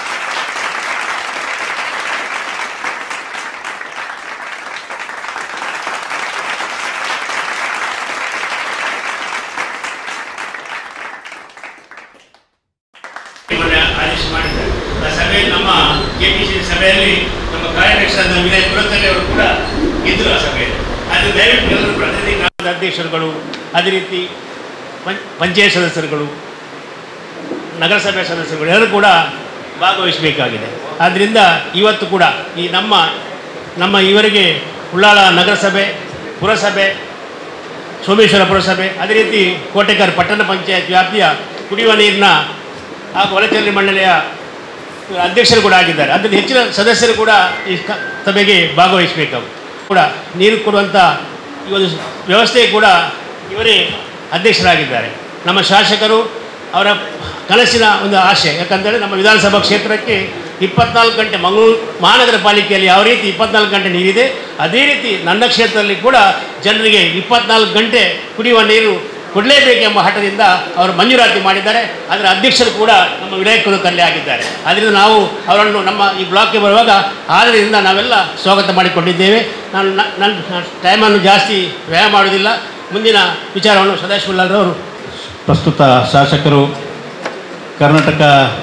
ಮೊನ್ನೆ ಆದೇಶ ಮಾಡಿದ್ದಾರೆ ಆ ಸಭೆಯಲ್ಲಿ ನಮ್ಮ ಕೆಪಿಸಿ ಸಭೆಯಲ್ಲಿ ನಮ್ಮ ಕಾರ್ಯಾಧ್ಯಕ್ಷರಾದ ವಿನಯ್ ಕುಲಕರ್ಣಿ ಅವರು ಕೂಡ ಇದ್ದರು ಆ ಸಭೆಯಲ್ಲಿ ಅದು ದಯವಿಟ್ಟು ಎಲ್ಲರೂ ಪ್ರತಿನಿಧಿ ಗ್ರಾಮದ ಅಧ್ಯಕ್ಷರುಗಳು ಅದೇ ರೀತಿ ಪಂಚ್ ಪಂಚಾಯತ್ ಸದಸ್ಯರುಗಳು ನಗರಸಭೆ ಸದಸ್ಯರುಗಳು ಎಲ್ಲರೂ ಕೂಡ ಭಾಗವಹಿಸಬೇಕಾಗಿದೆ ಆದ್ದರಿಂದ ಇವತ್ತು ಕೂಡ ಈ ನಮ್ಮ ನಮ್ಮ ಇವರಿಗೆ ಉಳ್ಳಾಳ ನಗರಸಭೆ ಪುರಸಭೆ ಸೋಮೇಶ್ವರ ಪುರಸಭೆ ಅದೇ ರೀತಿ ಕೋಟೆಕರ್ ಪಟ್ಟಣ ಪಂಚಾಯತ್ ವ್ಯಾಪ್ತಿಯ ಕುಡಿಯುವ ನೀರಿನ ಹಾಗೂ ಒಳಚರಂಡಿ ಮಂಡಳಿಯ ಅಧ್ಯಕ್ಷರು ಕೂಡ ಆಗಿದ್ದಾರೆ ಅದರಿಂದ ಹೆಚ್ಚಿನ ಸದಸ್ಯರು ಕೂಡ ಈ ಕ- ಸಭೆಗೆ ಭಾಗವಹಿಸಬೇಕು ಕೂಡ ನೀರು ಕೊಡುವಂಥ ಈ ಒಂದು ವ್ಯವಸ್ಥೆ ಕೂಡ ಇವರೇ ಅಧ್ಯಕ್ಷರಾಗಿದ್ದಾರೆ ನಮ್ಮ ಶಾಸಕರು ಅವರ ಕನಸಿನ ಒಂದು ಆಶೆ ಯಾಕಂತೇಳಿ ನಮ್ಮ ವಿಧಾನಸಭಾ ಕ್ಷೇತ್ರಕ್ಕೆ ಇಪ್ಪತ್ನಾಲ್ಕು ಗಂಟೆ ಮಂಗಳೂರು ಮಹಾನಗರ ಪಾಲಿಕೆಯಲ್ಲಿ ಯಾವ ರೀತಿ ಇಪ್ಪತ್ನಾಲ್ಕು ಗಂಟೆ ನೀರಿದೆ ಅದೇ ರೀತಿ ನನ್ನ ಕ್ಷೇತ್ರದಲ್ಲಿ ಕೂಡ ಜನರಿಗೆ ಇಪ್ಪತ್ನಾಲ್ಕು ಗಂಟೆ ಕುಡಿಯುವ ನೀರು ಕೊಡಲೇಬೇಕೆಂಬ ಹಠದಿಂದ ಅವರು ಮಂಜೂರಾತಿ ಮಾಡಿದ್ದಾರೆ ಅದರ ಅಧ್ಯಕ್ಷರು ಕೂಡ ನಮ್ಮ ವಿನಾಯಕ್ ಕುಲಕರ್ಣಿ ಆಗಿದ್ದಾರೆ ಅದರಿಂದ ನಾವು ಅವರನ್ನು ನಮ್ಮ ಈ ಬ್ಲಾಕ್ಗೆ ಬರುವಾಗ ಆದರಿಂದ ನಾವೆಲ್ಲ ಸ್ವಾಗತ ಮಾಡಿಕೊಂಡಿದ್ದೇವೆ ನಾನು ನ- ನನ್ನ ಟೈಮನ್ನು ಜಾಸ್ತಿ ವ್ಯಯ ಮಾಡುವುದಿಲ್ಲ ಮುಂದಿನ ವಿಚಾರವನ್ನು ಸದಾಶಿವಲಾಲ್ರವರು ಪ್ರಸ್ತುತ ಶಾಸಕರು Karnataka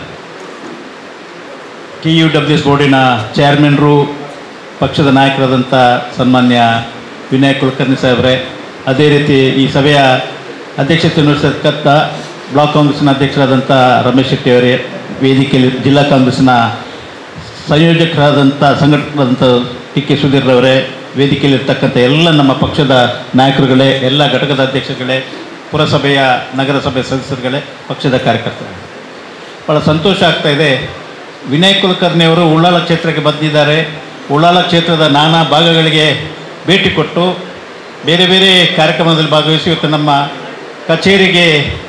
T U W S ಬೋರ್ಡಿನ ಚೇರ್ಮನ್ರು ಪಕ್ಷದ ನಾಯಕರಾದಂಥ ಸನ್ಮಾನ್ಯ ವಿನಯ್ ಕುಲಕರ್ಣಿ ಸಾಹೇಬ್ರೆ ಅದೇ ರೀತಿ ಈ ಸಭೆಯ ಅಧ್ಯಕ್ಷತೆ ವಹಿಸತಕ್ಕಂಥ ಬ್ಲಾಕ್ ಕಾಂಗ್ರೆಸ್ನ ಅಧ್ಯಕ್ಷರಾದಂಥ ರಮೇಶ್ ಶೆಟ್ಟಿ ಅವರೇ ವೇದಿಕೆಯಲ್ಲಿ ಜಿಲ್ಲಾ ಕಾಂಗ್ರೆಸ್ನ ಸಂಯೋಜಕರಾದಂಥ ಸಂಘಟಕರಾದಂಥ ಟಿ ಕೆ ಸುಧೀರ್ರವರೇ ವೇದಿಕೆಯಲ್ಲಿರ್ತಕ್ಕಂಥ ಎಲ್ಲ ನಮ್ಮ ಪಕ್ಷದ ನಾಯಕರುಗಳೇ ಎಲ್ಲ ಘಟಕದ ಅಧ್ಯಕ್ಷರುಗಳೇ ಪುರಸಭೆಯ ನಗರಸಭೆ ಸದಸ್ಯರುಗಳೇ ಪಕ್ಷದ ಕಾರ್ಯಕರ್ತರು ಭಾಳ ಸಂತೋಷ ಆಗ್ತಾ ಇದೆ ವಿನಯ್ ಕುಲಕರ್ಣಿ ಅವರು ಉಳ್ಳಾಲ ಕ್ಷೇತ್ರಕ್ಕೆ ಬಂದಿದ್ದಾರೆ ಉಳ್ಳಾಲ ಕ್ಷೇತ್ರದ ನಾನಾ ಭಾಗಗಳಿಗೆ ಭೇಟಿ ಕೊಟ್ಟು ಬೇರೆ ಬೇರೆ ಕಾರ್ಯಕ್ರಮದಲ್ಲಿ ಭಾಗವಹಿಸಿ ಇವತ್ತು ನಮ್ಮ ಕಚೇರಿಗೆ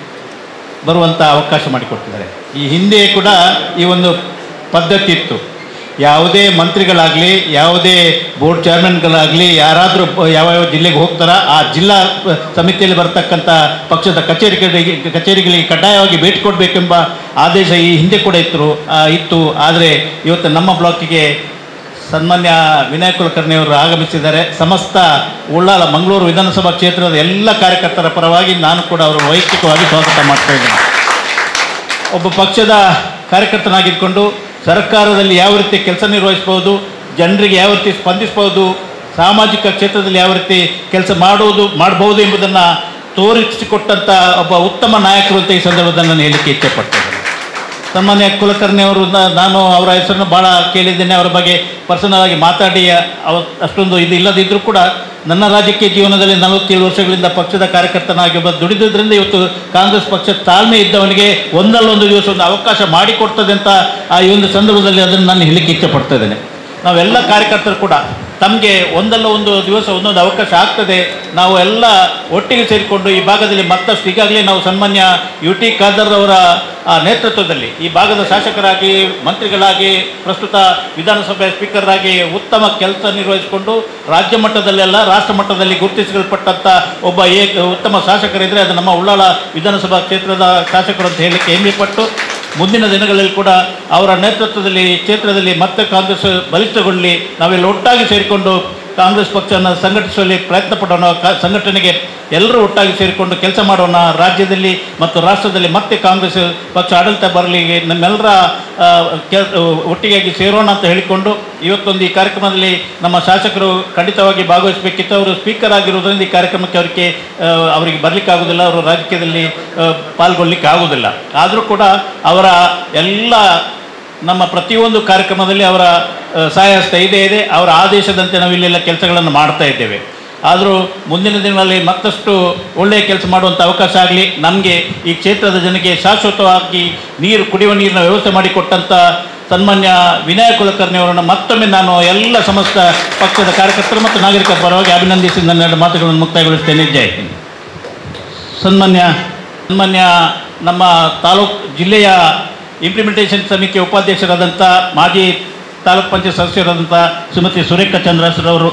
ಬರುವಂಥ ಅವಕಾಶ ಮಾಡಿಕೊಟ್ಟಿದ್ದಾರೆ ಈ ಹಿಂದೆ ಕೂಡ ಈ ಒಂದು ಪದ್ಧತಿ ಇತ್ತು ಯಾವುದೇ ಮಂತ್ರಿಗಳಾಗಲಿ ಯಾವುದೇ ಬೋರ್ಡ್ ಚೇರ್ಮನ್ಗಳಾಗಲಿ ಯಾರಾದರೂ ಯಾವ ಯಾವ ಜಿಲ್ಲೆಗೆ ಹೋಗ್ತಾರ ಆ ಜಿಲ್ಲಾ ಅಹ್, ಸಮಿತಿಯಲ್ಲಿ ಬರ್ತಕ್ಕಂಥ ಪಕ್ಷದ ಕಚೇರಿಗಳಿಗೆ ಕಚೇರಿಗಳಿಗೆ ಕಡ್ಡಾಯವಾಗಿ ಭೇಟಿ ಕೊಡಬೇಕೆಂಬ ಆದೇಶ ಈ ಹಿಂದೆ ಕೂಡ ಇತ್ತು ಆ, ಇತ್ತು ಆದರೆ ಇವತ್ತು ನಮ್ಮ ಬ್ಲಾಕಿಗೆ ಸನ್ಮಾನ್ಯ ವಿನಯ್ ಕುಲಕರ್ಣಿ ಅವರು ಆಗಮಿಸಿದ್ದಾರೆ ಸಮಸ್ತ ಉಳ್ಳಾಲ ಮಂಗಳೂರು ವಿಧಾನಸಭಾ ಕ್ಷೇತ್ರದ ಎಲ್ಲ ಕಾರ್ಯಕರ್ತರ ಪರವಾಗಿ ನಾನು ಕೂಡ ಅವರು ವೈಯಕ್ತಿಕವಾಗಿ ಸ್ವಾಗತ ಮಾಡ್ತಾ ಇದ್ದೇನೆ ಒಬ್ಬ ಪಕ್ಷದ ಕಾರ್ಯಕರ್ತನಾಗಿದ್ಕೊಂಡು ಸರ್ಕಾರದಲ್ಲಿ ಯಾವ ರೀತಿ ಕೆಲಸ ನಿರ್ವಹಿಸ್ಬೋದು ಜನರಿಗೆ ಯಾವ ರೀತಿ ಸ್ಪಂದಿಸ್ಬೋದು ಸಾಮಾಜಿಕ ಕ್ಷೇತ್ರದಲ್ಲಿ ಯಾವ ರೀತಿ ಕೆಲಸ ಮಾಡುವುದು ಮಾಡಬಹುದು ಎಂಬುದನ್ನು ತೋರಿಸಿಕೊಟ್ಟಂಥ ಒಬ್ಬ ಉತ್ತಮ ನಾಯಕರು ಅಂತ ಈ ಸಂದರ್ಭದಲ್ಲಿ ನಾನು ಹೇಳಲಿಕ್ಕೆ ಇಚ್ಛೆಪಡ್ತೇನೆ ಸನ್ಮಾನ್ಯ ಕುಲಕರ್ಣಿ ಅವರು ನ- ನಾನು ಅವರ ಹೆಸರನ್ನು ಭಾಳ ಕೇಳಿದ್ದೇನೆ ಅವರ ಬಗ್ಗೆ ಪರ್ಸನಲ್ ಆಗಿ ಮಾತಾಡಿ ಅವ ಅಷ್ಟೊಂದು ಇದು ಇಲ್ಲದಿದ್ದರೂ ಕೂಡ ನನ್ನ ರಾಜಕೀಯ ಜೀವನದಲ್ಲಿ ನಲವತ್ತೇಳು ವರ್ಷಗಳಿಂದ ಪಕ್ಷದ ಕಾರ್ಯಕರ್ತನಾಗಿ ಒಬ್ಬ ದುಡಿದುದರಿಂದ ಇವತ್ತು ಕಾಂಗ್ರೆಸ್ ಪಕ್ಷ ತಾಳ್ಮೆ ಇದ್ದವನಿಗೆ ಒಂದಲ್ಲೊಂದು ದಿವಸ ಒಂದು ಅವಕಾಶ ಮಾಡಿಕೊಡ್ತದೆ ಅಂತ ಆ ಈ ಒಂದು ಸಂದರ್ಭದಲ್ಲಿ ಅದನ್ನು ನಾನು ಹೇಳಲಿಕ್ಕೆ ಇಚ್ಛೆಪಡ್ತಾ ಇದ್ದೇನೆ ನಾವೆಲ್ಲ ಕಾರ್ಯಕರ್ತರು ಕೂಡ ತಮಗೆ ಒಂದಲ್ಲ ಒಂದು ದಿವಸ ಒಂದೊಂದು ಅವಕಾಶ ಆಗ್ತದೆ ನಾವು ಎಲ್ಲ ಒಟ್ಟಿಗೆ ಸೇರಿಕೊಂಡು ಈ ಭಾಗದಲ್ಲಿ ಮತ್ತಷ್ಟು ಈಗಾಗಲೇ ನಾವು ಸನ್ಮಾನ್ಯ ಯು ಟಿ ಖಾದರ್ ಅವರ ಆ, ನೇತೃತ್ವದಲ್ಲಿ ಈ ಭಾಗದ ಶಾಸಕರಾಗಿ ಮಂತ್ರಿಗಳಾಗಿ ಪ್ರಸ್ತುತ ವಿಧಾನಸಭೆ ಸ್ಪೀಕರ್ ಆಗಿ ಉತ್ತಮ ಕೆಲಸ ನಿರ್ವಹಿಸಿಕೊಂಡು ರಾಜ್ಯ ಮಟ್ಟದಲ್ಲೆಲ್ಲ ರಾಷ್ಟ್ರ ಮಟ್ಟದಲ್ಲಿ ಗುರುತಿಸಲ್ಪಟ್ಟಂಥ ಒಬ್ಬ ಏಕ ಉತ್ತಮ ಶಾಸಕರಿದ್ದರೆ ಅದು ನಮ್ಮ ಉಳ್ಳಾಳ ವಿಧಾನಸಭಾ ಕ್ಷೇತ್ರದ ಶಾಸಕರು ಅಂತ ಹೇಳಲಿಕ್ಕೆ ಹೆಮ್ಮೆ ಪಟ್ಟು ಮುಂದಿನ ದಿನಗಳಲ್ಲಿ ಕೂಡ ಅವರ ನೇತೃತ್ವದಲ್ಲಿ ಈ ಕ್ಷೇತ್ರದಲ್ಲಿ ಮತ್ತೆ ಕಾಂಗ್ರೆಸ್ ಬಲಿಷ್ಠಗೊಳ್ಳಲಿ ನಾವೆಲ್ಲ ಒಟ್ಟಾಗಿ ಸೇರಿಕೊಂಡು ಕಾಂಗ್ರೆಸ್ ಪಕ್ಷವನ್ನು ಸಂಘಟಿಸುವಲ್ಲಿ ಪ್ರಯತ್ನ ಪಡೋಣ ಕ ಸಂಘಟನೆಗೆ ಎಲ್ಲರೂ ಒಟ್ಟಾಗಿ ಸೇರಿಕೊಂಡು ಕೆಲಸ ಮಾಡೋಣ ರಾಜ್ಯದಲ್ಲಿ ಮತ್ತು ರಾಷ್ಟ್ರದಲ್ಲಿ ಮತ್ತೆ ಕಾಂಗ್ರೆಸ್ ಪಕ್ಷ ಆಡಳಿತ ಬರಲಿ ನಮ್ಮೆಲ್ಲರ ಆ, ಕೆಲ್ ಒಟ್ಟಿಗಾಗಿ ಸೇರೋಣ ಅಂತ ಹೇಳಿಕೊಂಡು ಇವತ್ತೊಂದು ಈ ಕಾರ್ಯಕ್ರಮದಲ್ಲಿ ನಮ್ಮ ಶಾಸಕರು ಖಂಡಿತವಾಗಿ ಭಾಗವಹಿಸಬೇಕಿತ್ತು ಅವರು ಸ್ಪೀಕರ್ ಆಗಿರೋದ್ರಿಂದ ಈ ಕಾರ್ಯಕ್ರಮಕ್ಕೆ ಅವರಿಗೆ ಆ, ಅವರಿಗೆ ಬರಲಿಕ್ಕಾಗೋದಿಲ್ಲ ಅವರು ರಾಜಕೀಯದಲ್ಲಿ ಆ, ಪಾಲ್ಗೊಳ್ಳಿಕ್ಕೆ ಆಗೋದಿಲ್ಲ ಆದರೂ ಕೂಡ ಅವರ ಎಲ್ಲ ನಮ್ಮ ಪ್ರತಿಯೊಂದು ಕಾರ್ಯಕ್ರಮದಲ್ಲಿ ಅವರ ಆ, ಸಹಾಯಹಸ್ತ ಇದೆ ಇದೆ ಅವರ ಆದೇಶದಂತೆ ನಾವು ಇಲ್ಲೆಲ್ಲ ಕೆಲಸಗಳನ್ನು ಮಾಡ್ತಾ ಇದ್ದೇವೆ ಆದರೂ ಮುಂದಿನ ದಿನಗಳಲ್ಲಿ ಮತ್ತಷ್ಟು ಒಳ್ಳೆಯ ಕೆಲಸ ಮಾಡುವಂಥ ಅವಕಾಶ ಆಗಲಿ ನಮಗೆ ಈ ಕ್ಷೇತ್ರದ ಜನಕ್ಕೆ ಶಾಶ್ವತವಾಗಿ ನೀರು ಕುಡಿಯುವ ನೀರಿನ ವ್ಯವಸ್ಥೆ ಮಾಡಿಕೊಟ್ಟಂಥ ಸನ್ಮಾನ್ಯ ವಿನಯ ಕುಲಕರ್ಣಿ ಅವರನ್ನು ಮತ್ತೊಮ್ಮೆ ನಾನು ಎಲ್ಲ ಸಮಸ್ತ ಪಕ್ಷದ ಕಾರ್ಯಕರ್ತರು ಮತ್ತು ನಾಗರಿಕರ ಪರವಾಗಿ ಅಭಿನಂದಿಸಿ ನನ್ನೆರಡು ಮಾತುಗಳನ್ನು ಮುಕ್ತಾಯಗೊಳಿಸ್ತೇನೆ ಜೈ ಹಿಂದ್ ಸನ್ಮಾನ್ಯ ಸನ್ಮಾನ್ಯ ನಮ್ಮ ತಾಲೂಕು ಜಿಲ್ಲೆಯ ಇಂಪ್ಲಿಮೆಂಟೇಷನ್ ಸಮಿತಿಯ ಉಪಾಧ್ಯಕ್ಷರಾದಂಥ ಮಾಜಿ ತಾಲೂಕ್ ಪಂಚಾಯತ್ ಸದಸ್ಯರಾದಂಥ ಶ್ರೀಮತಿ ಸುರೇಖಾ ಚಂದ್ರಾಸರವರು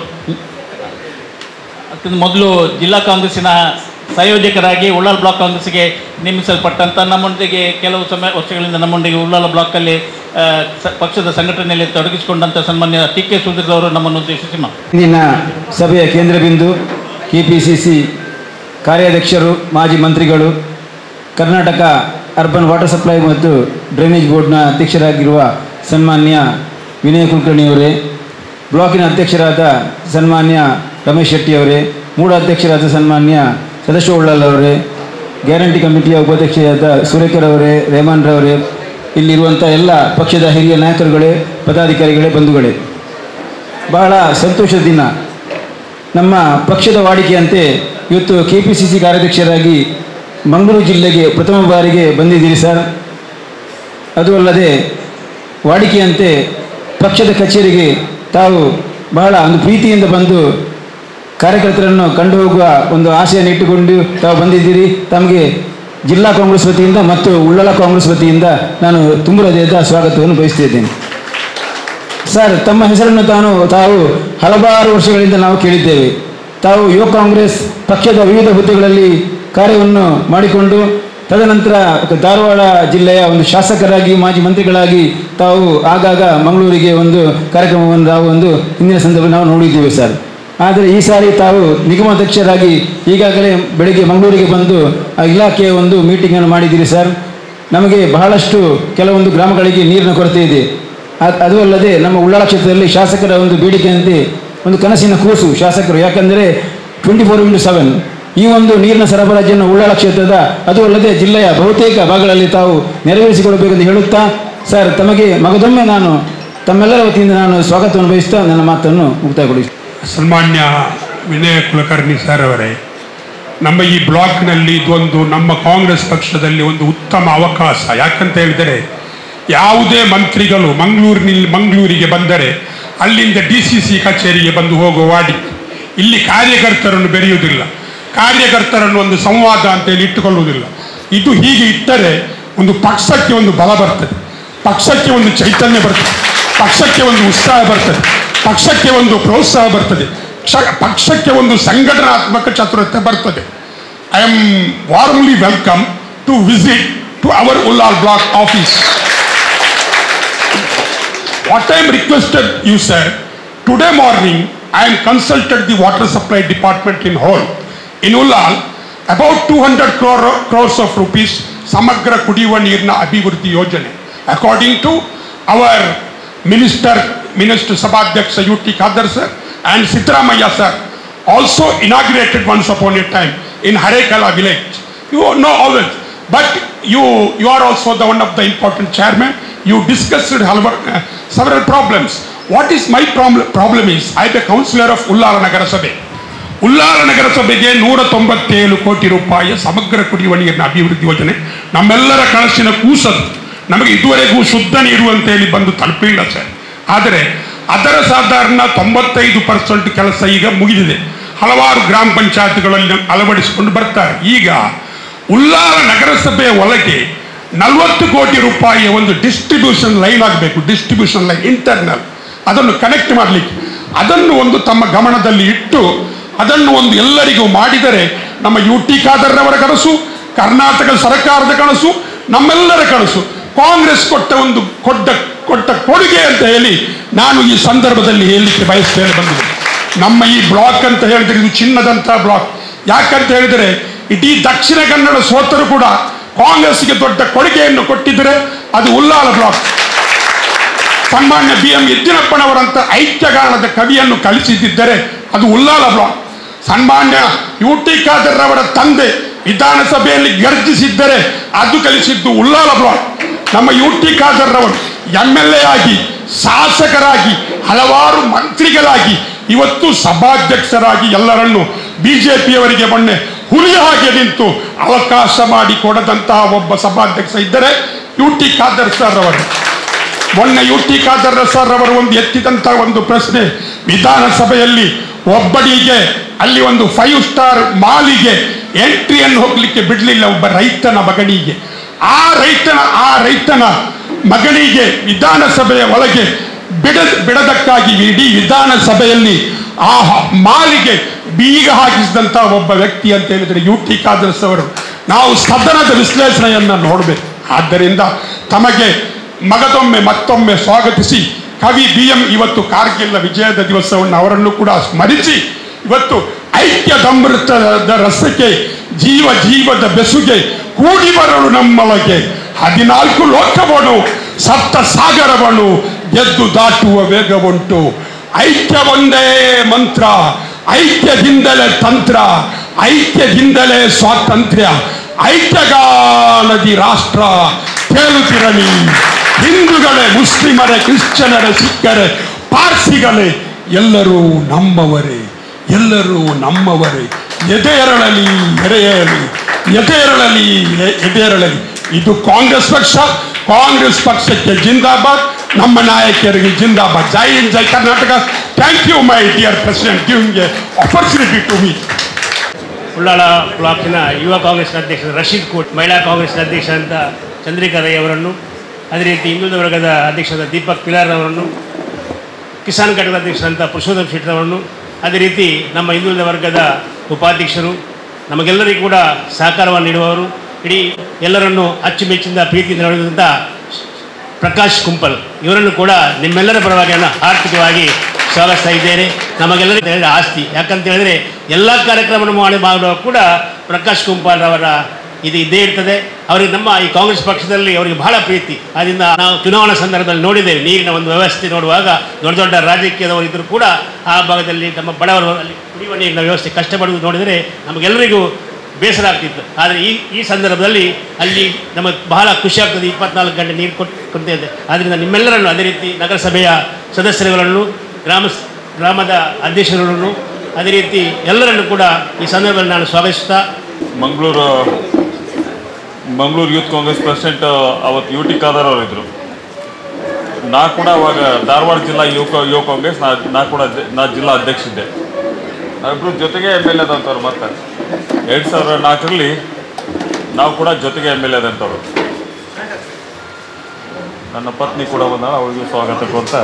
ಅದಕ್ಕಿಂತ ಮೊದಲು ಜಿಲ್ಲಾ ಕಾಂಗ್ರೆಸ್ಸಿನ ಸಂಯೋಜಕರಾಗಿ ಉಳ್ಳಾಲ ಬ್ಲಾಕ್ ಕಾಂಗ್ರೆಸ್ಗೆ ನೇಮಿಸಲ್ಪಟ್ಟಂಥ ನಮ್ಮೊಂದಿಗೆ ಕೆಲವು ಸಮಯ ವರ್ಷಗಳಿಂದ ನಮ್ಮೊಂದಿಗೆ ಉಳ್ಳಾಲ ಬ್ಲಾಕಲ್ಲಿ ಆ, ಸ- ಪಕ್ಷದ ಸಂಘಟನೆಯಲ್ಲಿ ತೊಡಗಿಸಿಕೊಂಡಂಥ ಸನ್ಮಾನ್ಯ ಟಿ ಕೆ ಸುಧೀರ್ ಅವರು ನಮ್ಮನ್ನು ಉದ್ದೇಶಿಸಿ ಮಾ ಇಂದಿನ ಸಭೆಯ ಕೇಂದ್ರ ಬಿಂದು ಕೆ ಪಿ ಸಿ ಸಿ ಕಾರ್ಯಾಧ್ಯಕ್ಷರು ಮಾಜಿ ಮಂತ್ರಿಗಳು ಕರ್ನಾಟಕ ಅರ್ಬನ್ ವಾಟರ್ ಸಪ್ಲೈ ಮತ್ತು ಡ್ರೈನೇಜ್ ಬೋರ್ಡ್ನ ಅಧ್ಯಕ್ಷರಾಗಿರುವ ಸನ್ಮಾನ್ಯ ವಿನಯ್ ಕುಲಕರ್ಣಿಯವರೇ ಬ್ಲಾಕಿನ ಅಧ್ಯಕ್ಷರಾದ ಸನ್ಮಾನ್ಯ ರಮೇಶ್ ಶೆಟ್ಟಿಯವರೇ ಮೂಡ ಅಧ್ಯಕ್ಷರಾದ ಸನ್ಮಾನ್ಯ ಸದಸ್ಯ ಉಳ್ಳಲ್ ಅವರೇ ಗ್ಯಾರಂಟಿ ಕಮಿಟಿಯ ಉಪಾಧ್ಯಕ್ಷರಾದ ಸುರೇಖರವರೇ ರೇಮಾನ್ರವರೇ ಇಲ್ಲಿರುವಂಥ ಎಲ್ಲ ಪಕ್ಷದ ಹಿರಿಯ ನಾಯಕರುಗಳೇ ಪದಾಧಿಕಾರಿಗಳೇ ಬಂಧುಗಳೇ ಬಹಳ ಸಂತೋಷದ ದಿನ ನಮ್ಮ ಪಕ್ಷದ ವಾಡಿಕೆಯಂತೆ ಇವತ್ತು ಕೆ ಪಿ ಸಿ ಸಿ ಕಾರ್ಯಾಧ್ಯಕ್ಷರಾಗಿ ಮಂಗಳೂರು ಜಿಲ್ಲೆಗೆ ಪ್ರಥಮ ಬಾರಿಗೆ ಬಂದಿದ್ದೀರಿ ಸರ್ ಅದು ಅಲ್ಲದೆ ವಾಡಿಕೆಯಂತೆ ಪಕ್ಷದ ಕಚೇರಿಗೆ ತಾವು ಬಹಳ ಒಂದು ಪ್ರೀತಿಯಿಂದ ಬಂದು ಕಾರ್ಯಕರ್ತರನ್ನು ಕಂಡು ಹೋಗುವ ಒಂದು ಆಸೆಯನ್ನು ಇಟ್ಟುಕೊಂಡು ತಾವು ಬಂದಿದ್ದೀರಿ ತಮಗೆ ಜಿಲ್ಲಾ ಕಾಂಗ್ರೆಸ್ ವತಿಯಿಂದ ಮತ್ತು ಉಳ್ಳಾಲ ಕಾಂಗ್ರೆಸ್ ವತಿಯಿಂದ ನಾನು ತುಂಬ ಹೃದಯದ ಸ್ವಾಗತವನ್ನು ಬಯಸ್ತಿದ್ದೇನೆ ಸರ್ ತಮ್ಮ ಹೆಸರನ್ನು ತಾನು ತಾವು ಹಲವಾರು ವರ್ಷಗಳಿಂದ ನಾವು ಕೇಳಿದ್ದೇವೆ ತಾವು ಯುವ ಕಾಂಗ್ರೆಸ್ ಪಕ್ಷದ ವಿವಿಧ ಹುದ್ದೆಗಳಲ್ಲಿ ಕಾರ್ಯವನ್ನು ಮಾಡಿಕೊಂಡು ತದನಂತರ ಧಾರವಾಡ ಜಿಲ್ಲೆಯ ಒಂದು ಶಾಸಕರಾಗಿ ಮಾಜಿ ಮಂತ್ರಿಗಳಾಗಿ ತಾವು ಆಗಾಗ ಮಂಗಳೂರಿಗೆ ಒಂದು ಕಾರ್ಯಕ್ರಮವನ್ನು ನಾವು ಒಂದು ಹಿಂದಿನ ಸಂದರ್ಭದಲ್ಲಿ ನಾವು ನೋಡಿದ್ದೇವೆ ಸರ್ ಆದರೆ ಈ ಸಾರಿ ತಾವು ನಿಗಮಾಧ್ಯಕ್ಷರಾಗಿ ಈಗಾಗಲೇ ಬೆಳಗ್ಗೆ ಮಂಗಳೂರಿಗೆ ಬಂದು ಆ ಇಲಾಖೆಯ ಒಂದು ಮೀಟಿಂಗನ್ನು ಮಾಡಿದ್ದೀರಿ ಸರ್ ನಮಗೆ ಬಹಳಷ್ಟು ಕೆಲವೊಂದು ಗ್ರಾಮಗಳಿಗೆ ನೀರಿನ ಕೊರತೆ ಇದೆ ಅದ್- ಅದು ಅಲ್ಲದೆ ನಮ್ಮ ಉಳ್ಳಾಳ ಕ್ಷೇತ್ರದಲ್ಲಿ ಶಾಸಕರ ಒಂದು ಬೇಡಿಕೆಯಂತೆ ಒಂದು ಕನಸಿನ ಕೂಸು ಶಾಸಕರು ಯಾಕಂದರೆ ಟ್ವೆಂಟಿ ಫೋರ್ ಇಂಟು ಸೆವೆನ್ ಈ ಒಂದು ನೀರಿನ ಸರಬರಾಜನ್ನು ಉಳ್ಳಾಳ ಕ್ಷೇತ್ರದ ಅದು ಅಲ್ಲದೆ ಜಿಲ್ಲೆಯ ಬಹುತೇಕ ಭಾಗಗಳಲ್ಲಿ ತಾವು ನೆರವೇರಿಸಿಕೊಡಬೇಕೆಂದು ಹೇಳುತ್ತಾ ಸರ್ ತಮಗೆ ಮಗದೊಮ್ಮೆ ನಾನು ತಮ್ಮೆಲ್ಲರ ವತಿಯಿಂದ ನಾನು ಸ್ವಾಗತವನ್ನು ಬಯಸ್ತಾ ನನ್ನ ಮಾತನ್ನು ಮುಕ್ತಾಯಗೊಳಿಸ್ತೇನೆ ಸನ್ಮಾನ್ಯ ವಿನಯ ಕುಲಕರ್ಣಿ ಸರ್ ಅವರೇ ನಮ್ಮ ಈ ಬ್ಲಾಕ್ನಲ್ಲಿ ಇದೊಂದು ನಮ್ಮ ಕಾಂಗ್ರೆಸ್ ಪಕ್ಷದಲ್ಲಿ ಒಂದು ಉತ್ತಮ ಅವಕಾಶ ಯಾಕಂತ ಹೇಳಿದರೆ ಯಾವುದೇ ಮಂತ್ರಿಗಳು ಮಂಗಳೂರಿನಲ್ಲಿ ಮಂಗಳೂರಿಗೆ ಬಂದರೆ ಅಲ್ಲಿಂದ ಡಿ ಸಿ ಸಿ ಕಚೇರಿಗೆ ಬಂದು ಹೋಗುವ ವಾಡಿ ಇಲ್ಲಿ ಕಾರ್ಯಕರ್ತರನ್ನು ಬೆರೆಯುವುದಿಲ್ಲ ಕಾರ್ಯಕರ್ತರನ್ನು ಒಂದು ಸಂವಾದ ಅಂತೇಳಿ ಇಟ್ಟುಕೊಳ್ಳುವುದಿಲ್ಲ ಇದು ಹೀಗೆ ಇಟ್ಟರೆ ಒಂದು ಪಕ್ಷಕ್ಕೆ ಒಂದು ಬಲ ಬರ್ತದೆ ಪಕ್ಷಕ್ಕೆ ಒಂದು ಚೈತನ್ಯ ಬರ್ತದೆ ಪಕ್ಷಕ್ಕೆ ಒಂದು ಉತ್ಸಾಹ ಬರ್ತದೆ ಪಕ್ಷಕ್ಕೆ ಒಂದು ಪ್ರೋತ್ಸಾಹ ಬರ್ತದೆ ಕ್ಷ- ಪಕ್ಷಕ್ಕೆ ಒಂದು ಸಂಘಟನಾತ್ಮಕ ಚತುರತೆ ಬರ್ತದೆ I am warmly welcome to visit to our Ullal block office What I am requested you sir, today morning I am consulted the water supply department in whole. In Ullal, about 200 crore, crores of rupees ಸಮಗ್ರ ಕುಡಿಯುವ ನೀರಿನ ಅಭಿವೃದ್ಧಿ ಯೋಜನೆ according to our minister minister ಸಭಾಧ್ಯಕ್ಷ U T Khader sir and Siddaramaiah sir also inaugurated once upon a time in Harekala village you know always but you you are also the one of the important chairman you discussed halavar, uh, several problems what is my problem problem is i am a councillor of Ullal ನಗರಸಭೆ ಉಲ್ಲಾಲ ನಗರಸಭೆಗೆ ನೂರ ತೊಂಬತ್ತೇಳು ಕೋಟಿ ರೂಪಾಯಿಯ ಸಮಗ್ರ ಕುಡಿಯುವ ನೀರಿನ ಅಭಿವೃದ್ಧಿ ಯೋಜನೆ ನಮ್ಮೆಲ್ಲರ ಕನಸಿನ ಕೂಸದು ನಮಗೆ ಇದುವರೆಗೂ ಶುದ್ಧ ನೀರು ಅಂತೇಳಿ ಬಂದು ತಲುಪಿಲ್ಲ ಸರ್ ಆದರೆ ಅದರ ಸಾಧಾರಣ ತೊಂಬತ್ತೈದು ಪರ್ಸೆಂಟ್ ಕೆಲಸ ಈಗ ಮುಗಿದಿದೆ ಹಲವಾರು ಗ್ರಾಮ ಪಂಚಾಯತ್ಗಳಲ್ಲಿ ಅಳವಡಿಸಿಕೊಂಡು ಬರ್ತಾರೆ ಈಗ ಉಲ್ಲಾಲ ನಗರಸಭೆಯ ಒಳಗೆ ನಲವತ್ತು ಕೋಟಿ ರೂಪಾಯಿಯ ಒಂದು ಡಿಸ್ಟ್ರಿಬ್ಯೂಷನ್ ಲೈನ್ ಆಗಬೇಕು ಡಿಸ್ಟ್ರಿಬ್ಯೂಷನ್ ಲೈನ್ ಇಂಟರ್ನಲ್ ಅದನ್ನು ಕನೆಕ್ಟ್ ಮಾಡಲಿಕ್ಕೆ ಅದನ್ನು ಒಂದು ತಮ್ಮ ಗಮನದಲ್ಲಿ ಇಟ್ಟು ಅದನ್ನು ಒಂದು ಎಲ್ಲರಿಗೂ ಮಾಡಿದರೆ ನಮ್ಮ ಯು ಟಿ ಖಾದರ್ರವರ ಕನಸು ಕರ್ನಾಟಕ ಸರ್ಕಾರದ ಕನಸು ನಮ್ಮೆಲ್ಲರ ಕನಸು ಕಾಂಗ್ರೆಸ್ ಕೊಟ್ಟ ಒಂದು ಕೊಟ್ಟ ಕೊಟ್ಟ ಕೊಡುಗೆ ಅಂತ ಹೇಳಿ ನಾನು ಈ ಸಂದರ್ಭದಲ್ಲಿ ಹೇಳಲಿಕ್ಕೆ ಬಯಸ್ತೇನೆ ಬಂದಿದೆ ನಮ್ಮ ಈ ಬ್ಲಾಕ್ ಅಂತ ಹೇಳಿದ್ರೆ ಇದು ಚಿನ್ನದಂತ ಬ್ಲಾಕ್ ಯಾಕಂತ ಹೇಳಿದರೆ ಇಡೀ ದಕ್ಷಿಣ ಕನ್ನಡ ಸೋತರು ಕೂಡ ಕಾಂಗ್ರೆಸ್ಗೆ ದೊಡ್ಡ ಕೊಡುಗೆಯನ್ನು ಕೊಟ್ಟಿದ್ದರೆ ಅದು ಉಲ್ಲಾಲ ಬ್ಲಾಕ್ ಸನ್ಮಾನ್ಯ ಬಿ ಎಂ ಯದ್ದಿನಪ್ಪನವರಂತ ಐಕ್ಯಗಾನದ ಕವಿಯನ್ನು ಕಲಿಸಿದ್ದರೆ ಅದು ಉಲ್ಲಾಲ ಬ್ಲಾಕ್ ಸನ್ಮಾನ್ಯ ಯು ಟಿ ಖಾದರ್ ಅವರ ತಂದೆ ವಿಧಾನಸಭೆಯಲ್ಲಿ ಗರ್ಜಿಸಿದ್ದರೆ ಅದು ಕಲಿಸಿದ್ದು ಉಲ್ಲಾಲ ಬ್ಲಾಕ್ ನಮ್ಮ ಯು ಟಿ ಖಾದರ್ ಅವರು ಎಂ ಎಲ್ ಎ ಆಗಿ ಶಾಸಕರಾಗಿ ಹಲವಾರು ಮಂತ್ರಿಗಳಾಗಿ ಇವತ್ತು ಸಭಾಧ್ಯಕ್ಷರಾಗಿ ಎಲ್ಲರನ್ನು ಬಿಜೆಪಿಯವರಿಗೆ ಮೊನ್ನೆ ಹುಲಿಯ ಹಾಗೆ ನಿಂತು ಅವಕಾಶ ಮಾಡಿ ಕೊಡದಂತಹ ಒಬ್ಬ ಸಭಾಧ್ಯಕ್ಷ ಇದ್ದರೆ ಯು ಟಿ ಖಾದರ್ ಸರ್ ಅವರು ಮೊನ್ನೆ ಯು ಟಿ ಖಾದರ್ ಸರ್ ಅವರು ಒಂದು ಎತ್ತಿದಂತ ಒಂದು ಪ್ರಶ್ನೆ ವಿಧಾನಸಭೆಯಲ್ಲಿ ಒಬ್ಬನಿಗೆ ಅಲ್ಲಿ ಒಂದು ಫೈವ್ ಸ್ಟಾರ್ ಮಾಲಿಗೆ ಎಂಟ್ರಿಯನ್ನು ಹೋಗ್ಲಿಕ್ಕೆ ಬಿಡಲಿಲ್ಲ ಒಬ್ಬ ರೈತನ ಮಗನಿಗೆ ಆ ರೈತನ ಆ ರೈತನ ಮಗನಿಗೆ ವಿಧಾನಸಭೆಯ ಒಳಗೆ ಬಿಡ ಬಿಡದಕ್ಕಾಗಿ ಇಡೀ ವಿಧಾನಸಭೆಯಲ್ಲಿ ಆ ಮಾಲಿಗೆ ಬೀಗ ಹಾಕಿಸಿದಂತ ಒಬ್ಬ ವ್ಯಕ್ತಿ ಅಂತ ಹೇಳಿದ್ರೆ ಯು ಟಿ ಖಾದರ್ಸ್ ಅವರು ನಾವು ಸದನದ ವಿಶ್ಲೇಷಣೆಯನ್ನ ನೋಡಬೇಕು ಆದ್ದರಿಂದ ತಮಗೆ ಮಗದೊಮ್ಮೆ ಮತ್ತೊಮ್ಮೆ ಸ್ವಾಗತಿಸಿ ಕವಿ ಬಿ ಎಂ ಇವತ್ತು ಕಾರ್ಗಿಲ್ಲ ವಿಜಯದ ದಿವಸವನ್ನು ಅವರನ್ನು ಕೂಡ ಸ್ಮರಿಸಿ ಇವತ್ತು ಐಕ್ಯದಮೃತದ ರಸಕ್ಕೆ ಜೀವ ಜೀವದ ಬೆಸುಗೆ ಕೂಡಿ ಬರಲು ನಮ್ಮೊಳಗೆ ಹದಿನಾಲ್ಕು ಲೋಕವನು ಸಪ್ತ ಸಾಗರವನು ಗೆದ್ದು ದಾಟುವ ವೇಗವುಂಟು ಐಕ್ಯ ಒಂದೇ ಮಂತ್ರ ಐಕ್ಯದಿಂದಲೇ ತಂತ್ರ ಐಕ್ಯದಿಂದಲೇ ಸ್ವಾತಂತ್ರ್ಯ ಐಕ್ಯಗಾನದಿ ರಾಷ್ಟ್ರ ತೇಲುತ್ತಿರಲಿ ಹಿಂದೂಗಳೇ ಮುಸ್ಲಿಮರೇ ಕ್ರಿಶ್ಚಿಯನರೇ ಸಿಖ್ಖರೇ ಪಾರ್ಸಿಗಳೇ ಎಲ್ಲರೂ ನಮ್ಮವರೇ ಎಲ್ಲರೂ ನಮ್ಮವರೇ ಎದೆಯರಳಲಿ ಎರೆಯಲಿ ಎದೆಯರಳಲಿ ಎ- ಎದೆಯರಳಲಿ ಇದು ಕಾಂಗ್ರೆಸ್ ಪಕ್ಷ ಕಾಂಗ್ರೆಸ್ ಪಕ್ಷಕ್ಕೆ ಜಿಂದಾಬಾದ್ ನಮ್ಮ ನಾಯಕರಿಗೆ ಜಿಂದಾಬಾದ್ ಜೈ ಹಿಂದ್ ಜೈ Karnataka thank you my dear president giving a opportunity to me Ullal ಬ್ಲಾಕಿನ ಯುವ ಕಾಂಗ್ರೆಸ್ನ ಅಧ್ಯಕ್ಷ ರಶೀದ್ ಕೋಟ್ ಮಹಿಳಾ ಕಾಂಗ್ರೆಸ್ನ ಅಧ್ಯಕ್ಷ ಅಂತ ಚಂದ್ರಿಕಾ ರೈ ಅವರನ್ನು ಅದೇ ರೀತಿ ಹಿಂದುಳಿದ ವರ್ಗದ ಅಧ್ಯಕ್ಷರಾದ ದೀಪಕ್ ಪಿಲಾರ್ ಅವರನ್ನು ಕಿಸಾನ್ ಘಟಕದ ಅಧ್ಯಕ್ಷರಂತ ಪುರುಷೋತ್ತಮ್ ಶೆಟ್ಟರ್ ಅವರನ್ನು ಅದೇ ರೀತಿ ನಮ್ಮ ಹಿಂದುಳಿದ ವರ್ಗದ ಉಪಾಧ್ಯಕ್ಷರು ನಮಗೆಲ್ಲರಿಗೂ ಕೂಡ ಸಹಕಾರವನ್ನು ನೀಡುವವರು ಇಡೀ ಎಲ್ಲರನ್ನು ಅಚ್ಚುಮೆಚ್ಚಿಂದ ಪ್ರೀತಿಯಿಂದ ನೋಡಿದಂಥ ಪ್ರಕಾಶ್ ಕುಂಪಲ್ ಇವರನ್ನು ಕೂಡ ನಿಮ್ಮೆಲ್ಲರ ಪರವಾಗಿ ನಾನು ಆರ್ಥಿಕವಾಗಿ ಸ್ವಾಗತಿಸ್ತಾ ಇದ್ದೇನೆ ನಮಗೆಲ್ಲರಿಗೂ ಹೇಳಿದ ಆಸ್ತಿ ಯಾಕಂತ ಹೇಳಿದ್ರೆ ಎಲ್ಲ ಕಾರ್ಯಕ್ರಮವನ್ನು ಮಾಡಿ ಮಾಡುವಾಗ ಕೂಡ ಪ್ರಕಾಶ್ ಕುಂಪಲ್ ಅವರ ಇದು ಇದ್ದೇ ಇರ್ತದೆ ಅವರಿಗೆ ನಮ್ಮ ಈ ಕಾಂಗ್ರೆಸ್ ಪಕ್ಷದಲ್ಲಿ ಅವರಿಗೆ ಬಹಳ ಪ್ರೀತಿ ಅದರಿಂದ ನಾವು ಚುನಾವಣಾ ಸಂದರ್ಭದಲ್ಲಿ ನೋಡಿದ್ದೇವೆ ನೀರಿನ ಒಂದು ವ್ಯವಸ್ಥೆ ನೋಡುವಾಗ ದೊಡ್ಡ ದೊಡ್ಡ ರಾಜಕೀಯದವರು ಇದ್ದರೂ ಕೂಡ ಆ ಭಾಗದಲ್ಲಿ ನಮ್ಮ ಬಡವರು ಅಲ್ಲಿ ಕುಡಿಯುವ ನೀರಿನ ವ್ಯವಸ್ಥೆ ಕಷ್ಟಪಡುವುದು ನೋಡಿದರೆ ನಮಗೆಲ್ಲರಿಗೂ ಬೇಸರ ಆಗ್ತಿತ್ತು ಆದರೆ ಈ ಈ ಸಂದರ್ಭದಲ್ಲಿ ಅಲ್ಲಿ ನಮಗೆ ಬಹಳ ಖುಷಿ ಆಗ್ತದೆ ಇಪ್ಪತ್ನಾಲ್ಕು ಗಂಟೆ ನೀರು ಕೊಟ್ಟು ಕೊಡ್ತಿದ್ದೆ ಆದ್ದರಿಂದ ನಿಮ್ಮೆಲ್ಲರನ್ನು ಅದೇ ರೀತಿ ನಗರಸಭೆಯ ಸದಸ್ಯರುಗಳನ್ನು ಗ್ರಾಮ ಗ್ರಾಮದ ಅಧ್ಯಕ್ಷರುಗಳನ್ನು ಅದೇ ರೀತಿ ಎಲ್ಲರನ್ನು ಕೂಡ ಈ ಸಂದರ್ಭದಲ್ಲಿ ನಾನು ಸ್ವಾಗತಿಸ್ತಾ ಮಂಗಳೂರು ಮಂಗಳೂರು ಯೂತ್ ಕಾಂಗ್ರೆಸ್ ಪ್ರೆಸಿಡೆಂಟ್ ಅವತ್ತು ಯು ಟಿ ಖಾದರ್ ಅವರು ಇದ್ರು ನಾ ಕೂಡ ಅವಾಗ ಧಾರವಾಡ ಜಿಲ್ಲಾ ಯುವ ಯುವ ಕಾಂಗ್ರೆಸ್ ನಾ ನಾ ಕೂಡ ಅಧ್ಯ- ನಾ ಜಿಲ್ಲಾ ಅಧ್ಯಕ್ಷ ಇದ್ದೆ ನಾವಿಬ್ರು ಜೊತೆಗೆ ಎಮ್ ಎಲ್ ಎದಂಥವ್ರು ಮತ್ತೆ ಎರಡು ಸಾವಿರದ ನಾಲ್ಕರಲ್ಲಿ ನಾವು ಕೂಡ ಜೊತೆಗೆ ಎಮ್ ಎಲ್ ಎದಂಥವ್ರು ನನ್ನ ಪತ್ನಿ ಕೂಡ ಬಂದಾಳ ಅವಳಿಗೂ ಸ್ವಾಗತ ಕೊಡ್ತಾ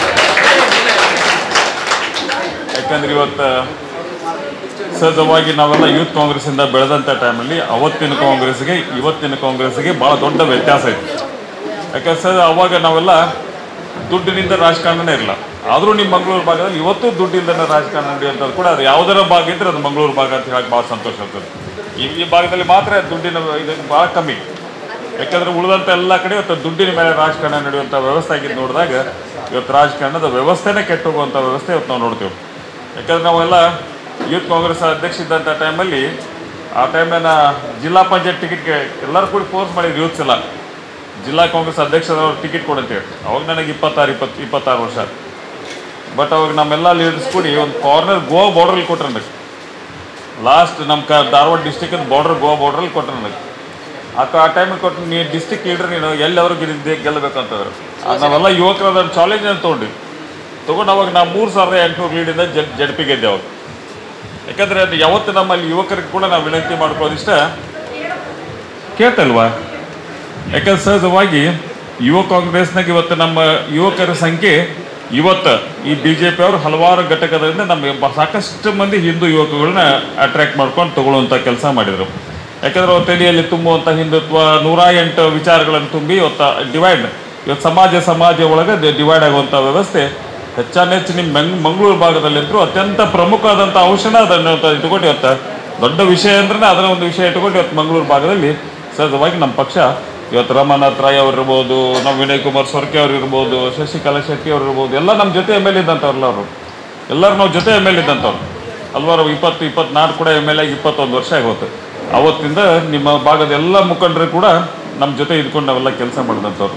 ಯಾಕಂದ್ರೆ ಇವತ್ತು ಸಹಜವಾಗಿ ನಾವೆಲ್ಲ ಯೂತ್ ಕಾಂಗ್ರೆಸ್ಸಿಂದ ಬೆಳೆದಂಥ ಟೈಮಲ್ಲಿ ಅವತ್ತಿನ ಕಾಂಗ್ರೆಸ್ಗೆ ಇವತ್ತಿನ ಕಾಂಗ್ರೆಸ್ಗೆ ಭಾಳ ದೊಡ್ಡ ವ್ಯತ್ಯಾಸ ಇತ್ತು ಯಾಕಂದ್ರೆ ಸರ್ ಅವಾಗ ನಾವೆಲ್ಲ ದುಡ್ಡಿನಿಂದ ರಾಜಕಾರಣನೇ ಇರಲ್ಲ ಆದರೂ ನಿಮ್ಮ ಮಂಗಳೂರು ಭಾಗದಲ್ಲಿ ಇವತ್ತು ದುಡ್ಡಿಂದನೇ ರಾಜಕಾರಣ ನಡೆಯುವಂಥದ್ದು ಕೂಡ ಅದು ಯಾವುದರ ಭಾಗ ಇದ್ರೆ ಅದು ಮಂಗಳೂರು ಭಾಗ ಅಂತ ಹೇಳಕ್ಕೆ ಭಾಳ ಸಂತೋಷ ಆಗ್ತದೆ ಈ ಈ ಭಾಗದಲ್ಲಿ ಮಾತ್ರ ದುಡ್ಡಿನ ಇದು ಭಾಳ ಕಮ್ಮಿ ಯಾಕಂದ್ರೆ ಉಳಿದಂಥ ಎಲ್ಲ ಕಡೆ ಇವತ್ತು ದುಡ್ಡಿನ ಮೇಲೆ ರಾಜಕಾರಣ ನಡೆಯುವಂಥ ವ್ಯವಸ್ಥೆ ಆಗಿದ್ದು ನೋಡಿದಾಗ ಇವತ್ತು ರಾಜಕಾರಣದ ವ್ಯವಸ್ಥೆನೇ ಕೆಟ್ಟು ಹೋಗುವಂಥ ವ್ಯವಸ್ಥೆ ಇವತ್ತು ನಾವು ನೋಡ್ತೀವಿ ಯಾಕಂದ್ರೆ ನಾವೆಲ್ಲ ಯೂತ್ ಕಾಂಗ್ರೆಸ್ ಅಧ್ಯಕ್ಷ ಇದ್ದಂಥ ಟೈಮಲ್ಲಿ ಆ ಟೈಮ್ನ ಜಿಲ್ಲಾ ಪಂಚಾಯತ್ ಟಿಕೆಟ್ಗೆ ಎಲ್ಲರೂ ಕೂಡ ಫೋರ್ಸ್ ಮಾಡಿದ್ರು ಯೂತ್ಸ್ ಎಲ್ಲ ಜಿಲ್ಲಾ ಕಾಂಗ್ರೆಸ್ ಅಧ್ಯಕ್ಷರವ್ರು ಟಿಕೆಟ್ ಕೊಡಂತೇಳಿ ಅವಾಗ ನನಗೆ ಇಪ್ಪತ್ತಾರು ಇಪ್ಪತ್ತು ಇಪ್ಪತ್ತಾರು ವರ್ಷ ಬಟ್ ಅವಾಗ ನಮ್ಮೆಲ್ಲ ಲೀಡರ್ಸ್ ಕೂಡಿ ಒಂದು ಕಾರ್ನರ್ ಗೋವಾ ಬಾರ್ಡ್ರಲ್ಲಿ ಕೊಟ್ರು ನನಗೆ ಲಾಸ್ಟ್ ನಮ್ಮ ಕ ಧಾರವಾಡ ಡಿಸ್ಟಿಕ್ ಬಾರ್ಡರ್ ಗೋವಾ ಬಾರ್ಡ್ರಲ್ಲಿ ಕೊಟ್ರು ನನಗೆ ಆಕ ಆ ಟೈಮಿಗೆ ಕೊಟ್ಟು ನೀ ಡಿಸ್ಟಿಕ್ ಲೀಡರ್ ನೀನು ಎಲ್ಲವರು ಗೆದ್ದೆ ಗೆಲ್ಲಬೇಕಂತಂದ್ರು ಆ ನಾವೆಲ್ಲ ಯುವಕರ ಚಾಲೆಂಜ್ ಅಂತ ತೊಗೊಂಡ್ವಿ ತೊಗೊಂಡು ಅವಾಗ ನಾವು ಮೂರು ಸಾವಿರದ ಎಂಟುನೂರು ಲೀಡಿಂದ ಜಡ್ ಜಡ್ ಪಿ ಗೆದ್ದೆ ಅವಾಗ ಯಾಕಂದ್ರೆ ಅದು ಯಾವತ್ತು ನಮ್ಮಲ್ಲಿ ಯುವಕರಿಗೆ ಕೂಡ ನಾವು ವಿನಂತಿ ಮಾಡ್ಕೋದಿಷ್ಟ ಕೇಳ್ತಲ್ವಾ ಯಾಕಂದ್ರೆ ಸಹಜವಾಗಿ ಯುವ ಕಾಂಗ್ರೆಸ್ನಾಗ ಇವತ್ತು ನಮ್ಮ ಯುವಕರ ಸಂಖ್ಯೆ ಇವತ್ತು ಈ ಬಿ ಜೆ ಪಿ ಅವರು ಹಲವಾರು ಘಟಕದಿಂದ ನಮಗೆ ಬ- ಸಾಕಷ್ಟು ಮಂದಿ ಹಿಂದೂ ಯುವಕಗಳನ್ನ ಅಟ್ರಾಕ್ಟ್ ಮಾಡ್ಕೊಂಡು ತಗೊಳ್ಳುವಂಥ ಕೆಲಸ ಮಾಡಿದರು ಯಾಕಂದ್ರೆ ಅವ್ರ ತಲೆಯಲ್ಲಿ ತುಂಬುವಂಥ ಹಿಂದುತ್ವ ನೂರ ಎಂಟು ವಿಚಾರಗಳನ್ನು ತುಂಬಿ ಇವತ್ತು ಡಿವೈಡ್ ಇವತ್ತು ಸಮಾಜ ಸಮಾಜ ಒಳಗೆ ಡಿವೈಡ್ ಆಗುವಂಥ ವ್ಯವಸ್ಥೆ ಹೆಚ್ಚಾನೆಚ್ಚು ನಿಮ್ಮ ಮಂಗ್ ಮಂಗಳೂರು ಭಾಗದಲ್ಲಿದ್ರು ಅತ್ಯಂತ ಪ್ರಮುಖವಾದಂಥ ಅಂಶನ ಅದನ್ನು ಇವತ್ತು ಇಟ್ಕೊಂಡು ಇವತ್ತು ದೊಡ್ಡ ವಿಷಯ ಅಂದ್ರೆ ಅದರ ಒಂದು ವಿಷಯ ಇಟ್ಕೊಂಡು ಇವತ್ತು ಮಂಗಳೂರು ಭಾಗದಲ್ಲಿ ಸಹಜವಾಗಿ ನಮ್ಮ ಪಕ್ಷ ಇವತ್ತು ರಮನಾಥ್ ರಾಯ್ ಅವ್ರು ಇರ್ಬೋದು ನಮ್ಮ ವಿನಯ್ ಕುಮಾರ್ ಸೊರ್ಕೆ ಅವ್ರು ಇರ್ಬೋದು ಶಶಿಕಲಾ ಶೆಟ್ಟಿ ಅವ್ರು ಇರ್ಬೋದು ಎಲ್ಲ ನಮ್ಮ ಜೊತೆ ಎಮ್ ಎಲ್ ಇದ್ದಂಥವ್ರಲ್ಲ ಅವರು ಎಲ್ಲರೂ ನಾವು ಜೊತೆ ಎಮ್ ಎಲ್ ಇದ್ದಂಥವ್ರು ಹಲ್ವಾರು ಇಪ್ಪತ್ತು ಇಪ್ಪತ್ನಾಲ್ಕು ಕೂಡ ಎಮ್ ಎಲ್ ಆಗಿ ಇಪ್ಪತ್ತೊಂದು ವರ್ಷ ಆಗೋತು ಅವತ್ತಿಂದ ನಿಮ್ಮ ಭಾಗದ ಎಲ್ಲ ಮುಖಂಡರು ಕೂಡ ನಮ್ಮ ಜೊತೆ ಇದ್ಕೊಂಡು ನಾವೆಲ್ಲ ಕೆಲಸ ಮಾಡಿದಂಥವ್ರು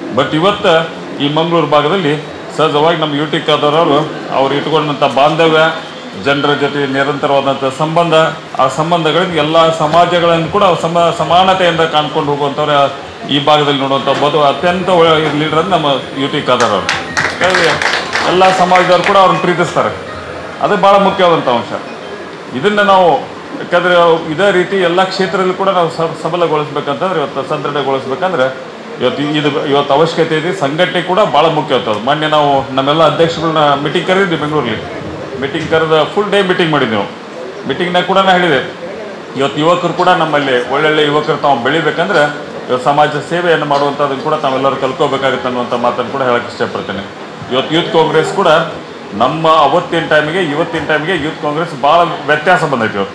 ಬಟ್ ಇವತ್ತು ಈ ಮಂಗಳೂರು ಭಾಗದಲ್ಲಿ ಸಹಜವಾಗಿ ನಮ್ಮ ಯು ಟಿ ಖಾದರ್ರವರು ಅವ್ರು ಇಟ್ಕೊಂಡಂಥ ಬಾಂಧವ್ಯ ಜನರ ಜೊತೆ ನಿರಂತರವಾದಂಥ ಸಂಬಂಧ ಆ ಸಂಬಂಧಗಳಿಗೆ ಎಲ್ಲ ಸಮಾಜಗಳನ್ನು ಕೂಡ ಸಮ ಸಮಾನತೆಯಿಂದ ಕಾಣ್ಕೊಂಡು ಹೋಗುವಂಥವ್ರು ಈ ಭಾಗದಲ್ಲಿ ನೋಡುವಂಥ ಬದು ಅತ್ಯಂತ ಒಳ್ಳೆಯ ಲೀಡರ್ ಅಂದ್ರೆ ನಮ್ಮ ಯು ಟಿ ಖಾದರ್ ಅವರು ಹಾಗಾಗಿ ಎಲ್ಲ ಸಮಾಜದವ್ರು ಕೂಡ ಅವ್ರನ್ನ ಪ್ರೀತಿಸ್ತಾರೆ ಅದು ಭಾಳ ಮುಖ್ಯವಾದಂಥ ಅಂಶ ಇದನ್ನು ನಾವು ಯಾಕಂದರೆ ಇದೇ ರೀತಿ ಎಲ್ಲ ಕ್ಷೇತ್ರದಲ್ಲಿ ಕೂಡ ನಾವು ಸ- ಸಬಲಗೊಳಿಸ್ಬೇಕಂತಂದ್ರೆ ಇವತ್ತು ಸದೃಢಗೊಳಿಸ್ಬೇಕಂದ್ರೆ ಇವತ್ತು ಇದು ಇವತ್ತು ಅವಶ್ಯಕತೆ ಇದೆ ಸಂಘಟನೆ ಕೂಡ ಭಾಳ ಮುಖ್ಯ ಆಗ್ತದೆ ಮೊನ್ನೆ ನಾವು ನಮ್ಮೆಲ್ಲ ಅಧ್ಯಕ್ಷಗಳನ್ನ ಮೀಟಿಂಗ್ ಕರೆದಿದ್ವಿ ಬೆಂಗಳೂರಲ್ಲಿ ಮೀಟಿಂಗ್ ಕರೆದ ಫುಲ್ ಡೇ ಮೀಟಿಂಗ್ ಮಾಡಿದ್ವಿ ನಾವು ಮೀಟಿಂಗ್ನಾಗ ಕೂಡ ನಾ ಹೇಳಿದೆ ಇವತ್ತು ಯುವಕರು ಕೂಡ ನಮ್ಮಲ್ಲಿ ಒಳ್ಳೊಳ್ಳೆ ಯುವಕರು ತಾವು ಬೆಳಿಬೇಕಂದ್ರೆ ಇವತ್ತು ಸಮಾಜ ಸೇವೆಯನ್ನು ಮಾಡುವಂಥದ್ದನ್ನು ಕೂಡ ತಾವೆಲ್ಲರೂ ಕಲ್ಕೋಬೇಕಾಗುತ್ತೆ ಅನ್ನುವಂಥ ಮಾತನ್ನು ಕೂಡ ಹೇಳಕ್ಕೆ ಇಷ್ಟಪಡ್ತೇನೆ ಇವತ್ತು ಯೂತ್ ಕಾಂಗ್ರೆಸ್ ಕೂಡ ನಮ್ಮ ಅವತ್ತಿನ ಟೈಮಿಗೆ ಇವತ್ತಿನ ಟೈಮಿಗೆ ಯೂತ್ ಕಾಂಗ್ರೆಸ್ ಭಾಳ ವ್ಯತ್ಯಾಸ ಬಂದೈತೆ ಇವತ್ತು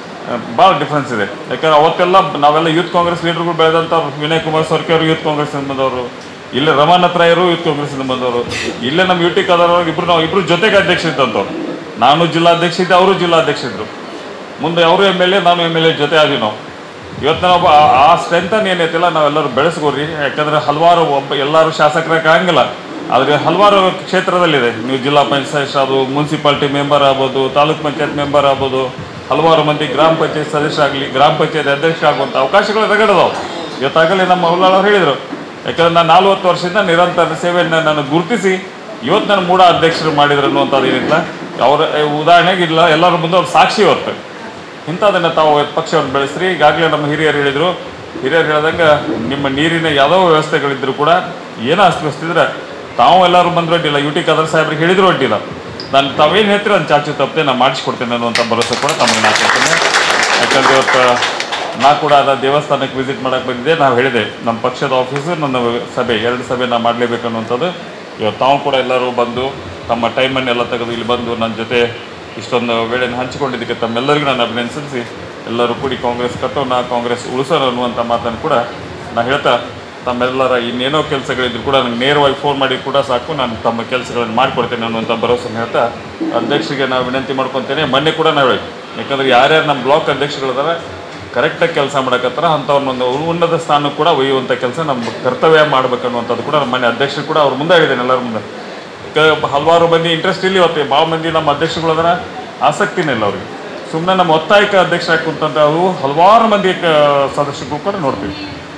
ಭಾಳ ಡಿಫ್ರೆನ್ಸ್ ಇದೆ ಯಾಕಂದ್ರೆ ಅವತ್ತೆಲ್ಲ ನಾವೆಲ್ಲ ಯೂತ್ ಕಾಂಗ್ರೆಸ್ ಲೀಡರ್ಗಳು ಬೆಳೆದಂಥವ್ರು ವಿನಯ್ ಕುಮಾರ್ ಸರ್ಕೆ ಅವರು ಯೂತ್ ಕಾಂಗ್ರೆಸ್ ಬಂದವರು ಇಲ್ಲೇ ರಮಾನಾಥ್ ರಾಯರು ಯೂತ್ ಕಾಂಗ್ರೆಸ್ ಬಂದವರು ಇಲ್ಲೇ ನಮ್ಮ ಯು ಟಿ ಕದರ್ ಇಬ್ರು ನಾವು ಇಬ್ರು ಜೊತೆಗೆ ಅಧ್ಯಕ್ಷ ಇದ್ದಂಥವ್ರು ನಾನು ಜಿಲ್ಲಾಧ್ಯಕ್ಷ ಇದ್ದೆ ಅವರು ಜಿಲ್ಲಾಧ್ಯಕ್ಷ ಇದ್ರು ಮುಂದೆ ಅವರು ಎಮ್ ಎಲ್ ಎ ನಾನು ಎಮ್ ಎಲ್ ಎ ಜೊತೆ ಆದ್ವಿ ನಾವು ಇವತ್ತು ನಾವು ಆ- ಆ ಸ್ಟ್ರೆಂತನ್ನು ಏನೈತಿಲ್ಲ ನಾವೆಲ್ಲರೂ ಬೆಳೆಸ್ಕೋರಿ ಯಾಕಂದ್ರೆ ಹಲವಾರು ಒಬ್ಬ ಎಲ್ಲರೂ ಶಾಸಕರಾಗಕ್ಕೆ ಆಗಂಗಿಲ್ಲ ಆದರೆ ಹಲವಾರು ಕ್ಷೇತ್ರದಲ್ಲಿದೆ ನೀವು ಜಿಲ್ಲಾ ಪಂಚಾಯತ್ ಅದು ಮುನ್ಸಿಪಾಲ್ಟಿ ಮೆಂಬರ್ ಆಗ್ಬೋದು ತಾಲೂಕ್ ಪಂಚಾಯತ್ ಮೆಂಬರ್ ಆಗ್ಬೋದು ಹಲವಾರು ಮಂದಿ ಗ್ರಾಮ ಪಂಚಾಯತ್ ಸದಸ್ಯ ಆಗಲಿ ಗ್ರಾಮ ಪಂಚಾಯತ್ ಅಧ್ಯಕ್ಷ ಆಗುವಂಥ ಅವಕಾಶಗಳು ರಗಡದಾವು ಇವತ್ತಾಗಲೇ ನಮ್ಮ ಅವ್ರು ಹೇಳಿದರು ಯಾಕಂದ್ರೆ ನಾನು ನಲ್ವತ್ತು ವರ್ಷದಿಂದ ನಿರಂತರ ಸೇವೆಯನ್ನು ನಾನು ಗುರುತಿಸಿ ಇವತ್ತು ನಾನು ಮೂಡ ಅಧ್ಯಕ್ಷರು ಮಾಡಿದ್ರು ಅನ್ನುವಂಥದ್ದು ಏನಿಲ್ಲ ಅವರ ಉದಾಹರಣೆಗೆ ಇಲ್ಲ ಎಲ್ಲರ ಮುಂದೆ ಅವ್ರು ಸಾಕ್ಷಿ ಇವತ್ತು ಇಂಥದನ್ನು ತಾವು ಪಕ್ಷವನ್ನು ಬೆಳೆಸ್ರಿ ಈಗಾಗಲೇ ನಮ್ಮ ಹಿರಿಯರು ಹೇಳಿದರು ಹಿರಿಯರು ಹೇಳ್ದಂಗೆ ನಿಮ್ಮ ನೀರಿನ ಯಾವುದೋ ವ್ಯವಸ್ಥೆಗಳಿದ್ರು ಕೂಡ ಏನೋ ಅಸ್ತವ್ಯಸ್ತಿದ್ರೆ ತಾವು ಎಲ್ಲರೂ ಬಂದ್ರು ಅಡ್ಡಿಲ್ಲ ಯು ಟಿ ಖದರ್ ಸಾಹೇಬ್ರಿಗೆ ಹೇಳಿದ್ರು ಅಡ್ಡಿಲ್ಲ ನಾನು ತಾವೇನು ಹೇಳ್ತೀರ ನಾನು ಚಾಚು ತಪ್ಪದೆ ನಾನು ಮಾಡಿಸ್ಕೊಡ್ತೇನೆ ಅನ್ನುವಂಥ ಭರವಸೆ ಕೂಡ ತಮಗೆ ನಾನು ಕೊಡ್ತೇನೆ ಯಾಕಂದ್ರೆ ಇವತ್ತು ನಾ ಕೂಡ ಅದ ದೇವಸ್ಥಾನಕ್ಕೆ ವಿಸಿಟ್ ಮಾಡಕ್ಕೆ ಬಂದಿದ್ದೆ ನಾವು ಹೇಳಿದೆ ನಮ್ಮ ಪಕ್ಷದ ಆಫೀಸು ನನ್ನ ಸಭೆ ಎರಡು ಸಭೆ ನಾ ಮಾಡಲೇಬೇಕು ಅನ್ನುವಂಥದ್ದು ಇವತ್ತು ತಾವು ಕೂಡ ಎಲ್ಲರೂ ಬಂದು ತಮ್ಮ ಟೈಮನ್ನೆಲ್ಲ ತೆಗೆದು ಇಲ್ಲಿ ಬಂದು ನನ್ನ ಜೊತೆ ಇಷ್ಟೊಂದು ವೇಳೆಯನ್ನು ಹಂಚಿಕೊಂಡಿದ್ದಕ್ಕೆ ತಮ್ಮೆಲ್ಲರಿಗೂ ನಾನು ಅಭಿನಂದಿಸಿ ಎಲ್ಲರೂ ಕೂಡಿ ಕಾಂಗ್ರೆಸ್ ಕಟ್ಟೋಣ ಕಾಂಗ್ರೆಸ್ ಉಳಿಸೋಣ ಅನ್ನುವಂಥ ಮಾತನ್ನು ಕೂಡ ನಾನು ಹೇಳ್ತಾ ತಮ್ಮೆಲ್ಲರ ಇನ್ನೇನೋ ಕೆಲಸಗಳಿದ್ರು ಕೂಡ ನನಗೆ ನೇರವಾಗಿ ಫೋನ್ ಮಾಡಿ ಕೂಡ ಸಾಕು ನಾನು ತಮ್ಮ ಕೆಲಸಗಳನ್ನು ಮಾಡಿಕೊಡ್ತೇನೆ ಅನ್ನುವಂಥ ಭರವಸೆನ ಹೇಳ್ತಾ ಅಧ್ಯಕ್ಷರಿಗೆ ನಾವು ವಿನಂತಿ ಮಾಡ್ಕೊತೇನೆ ಮೊನ್ನೆ ಕೂಡ ನಾವು ಹೇಳಿ ಯಾಕಂದ್ರೆ ಯಾರ್ಯಾರು ನಮ್ಮ ಬ್ಲಾಕ್ ಅಧ್ಯಕ್ಷಗಳಿದಾರೆ ಕರೆಕ್ಟಾಗಿ ಕೆಲಸ ಮಾಡಕತ್ತಾರ ಅಂಥವ್ರನ್ನೊಂದು ಉನ್ನತ ಸ್ಥಾನಕ್ಕೆ ಕೂಡ ಒಯ್ಯುವಂಥ ಕೆಲಸ ನಮ್ಮ ಕರ್ತವ್ಯ ಮಾಡ್ಬೇಕನ್ನುವಂಥದ್ದು ಕೂಡ ನಮ್ಮ ಮನೆ ಅಧ್ಯಕ್ಷರು ಕೂಡ ಅವ್ರ ಮುಂದೆ ಹೇಳಿದ್ದೇನೆ ಎಲ್ಲರ ಮುಂದೆ ಯಾಕೆ ಹಲವಾರು ಮಂದಿ ಇಂಟ್ರೆಸ್ಟ್ ಇಲ್ಲಿ ಇವತ್ತು ಭಾಳ ಮಂದಿ ನಮ್ಮ ಅಧ್ಯಕ್ಷಗಳು ಅದರ ಆಸಕ್ತಿನೇ ಇಲ್ಲ ಅವ್ರಿಗೆ ಸುಮ್ಮನೆ ನಮ್ಮ ಒತ್ತಾಯಕ ಅಧ್ಯಕ್ಷ ಕುಂತಂತ ಅವು ಹಲವಾರು ಮಂದಿ ಕ- ಸದಸ್ಯರು ಕೂಡ ನೋಡ್ತೀವಿ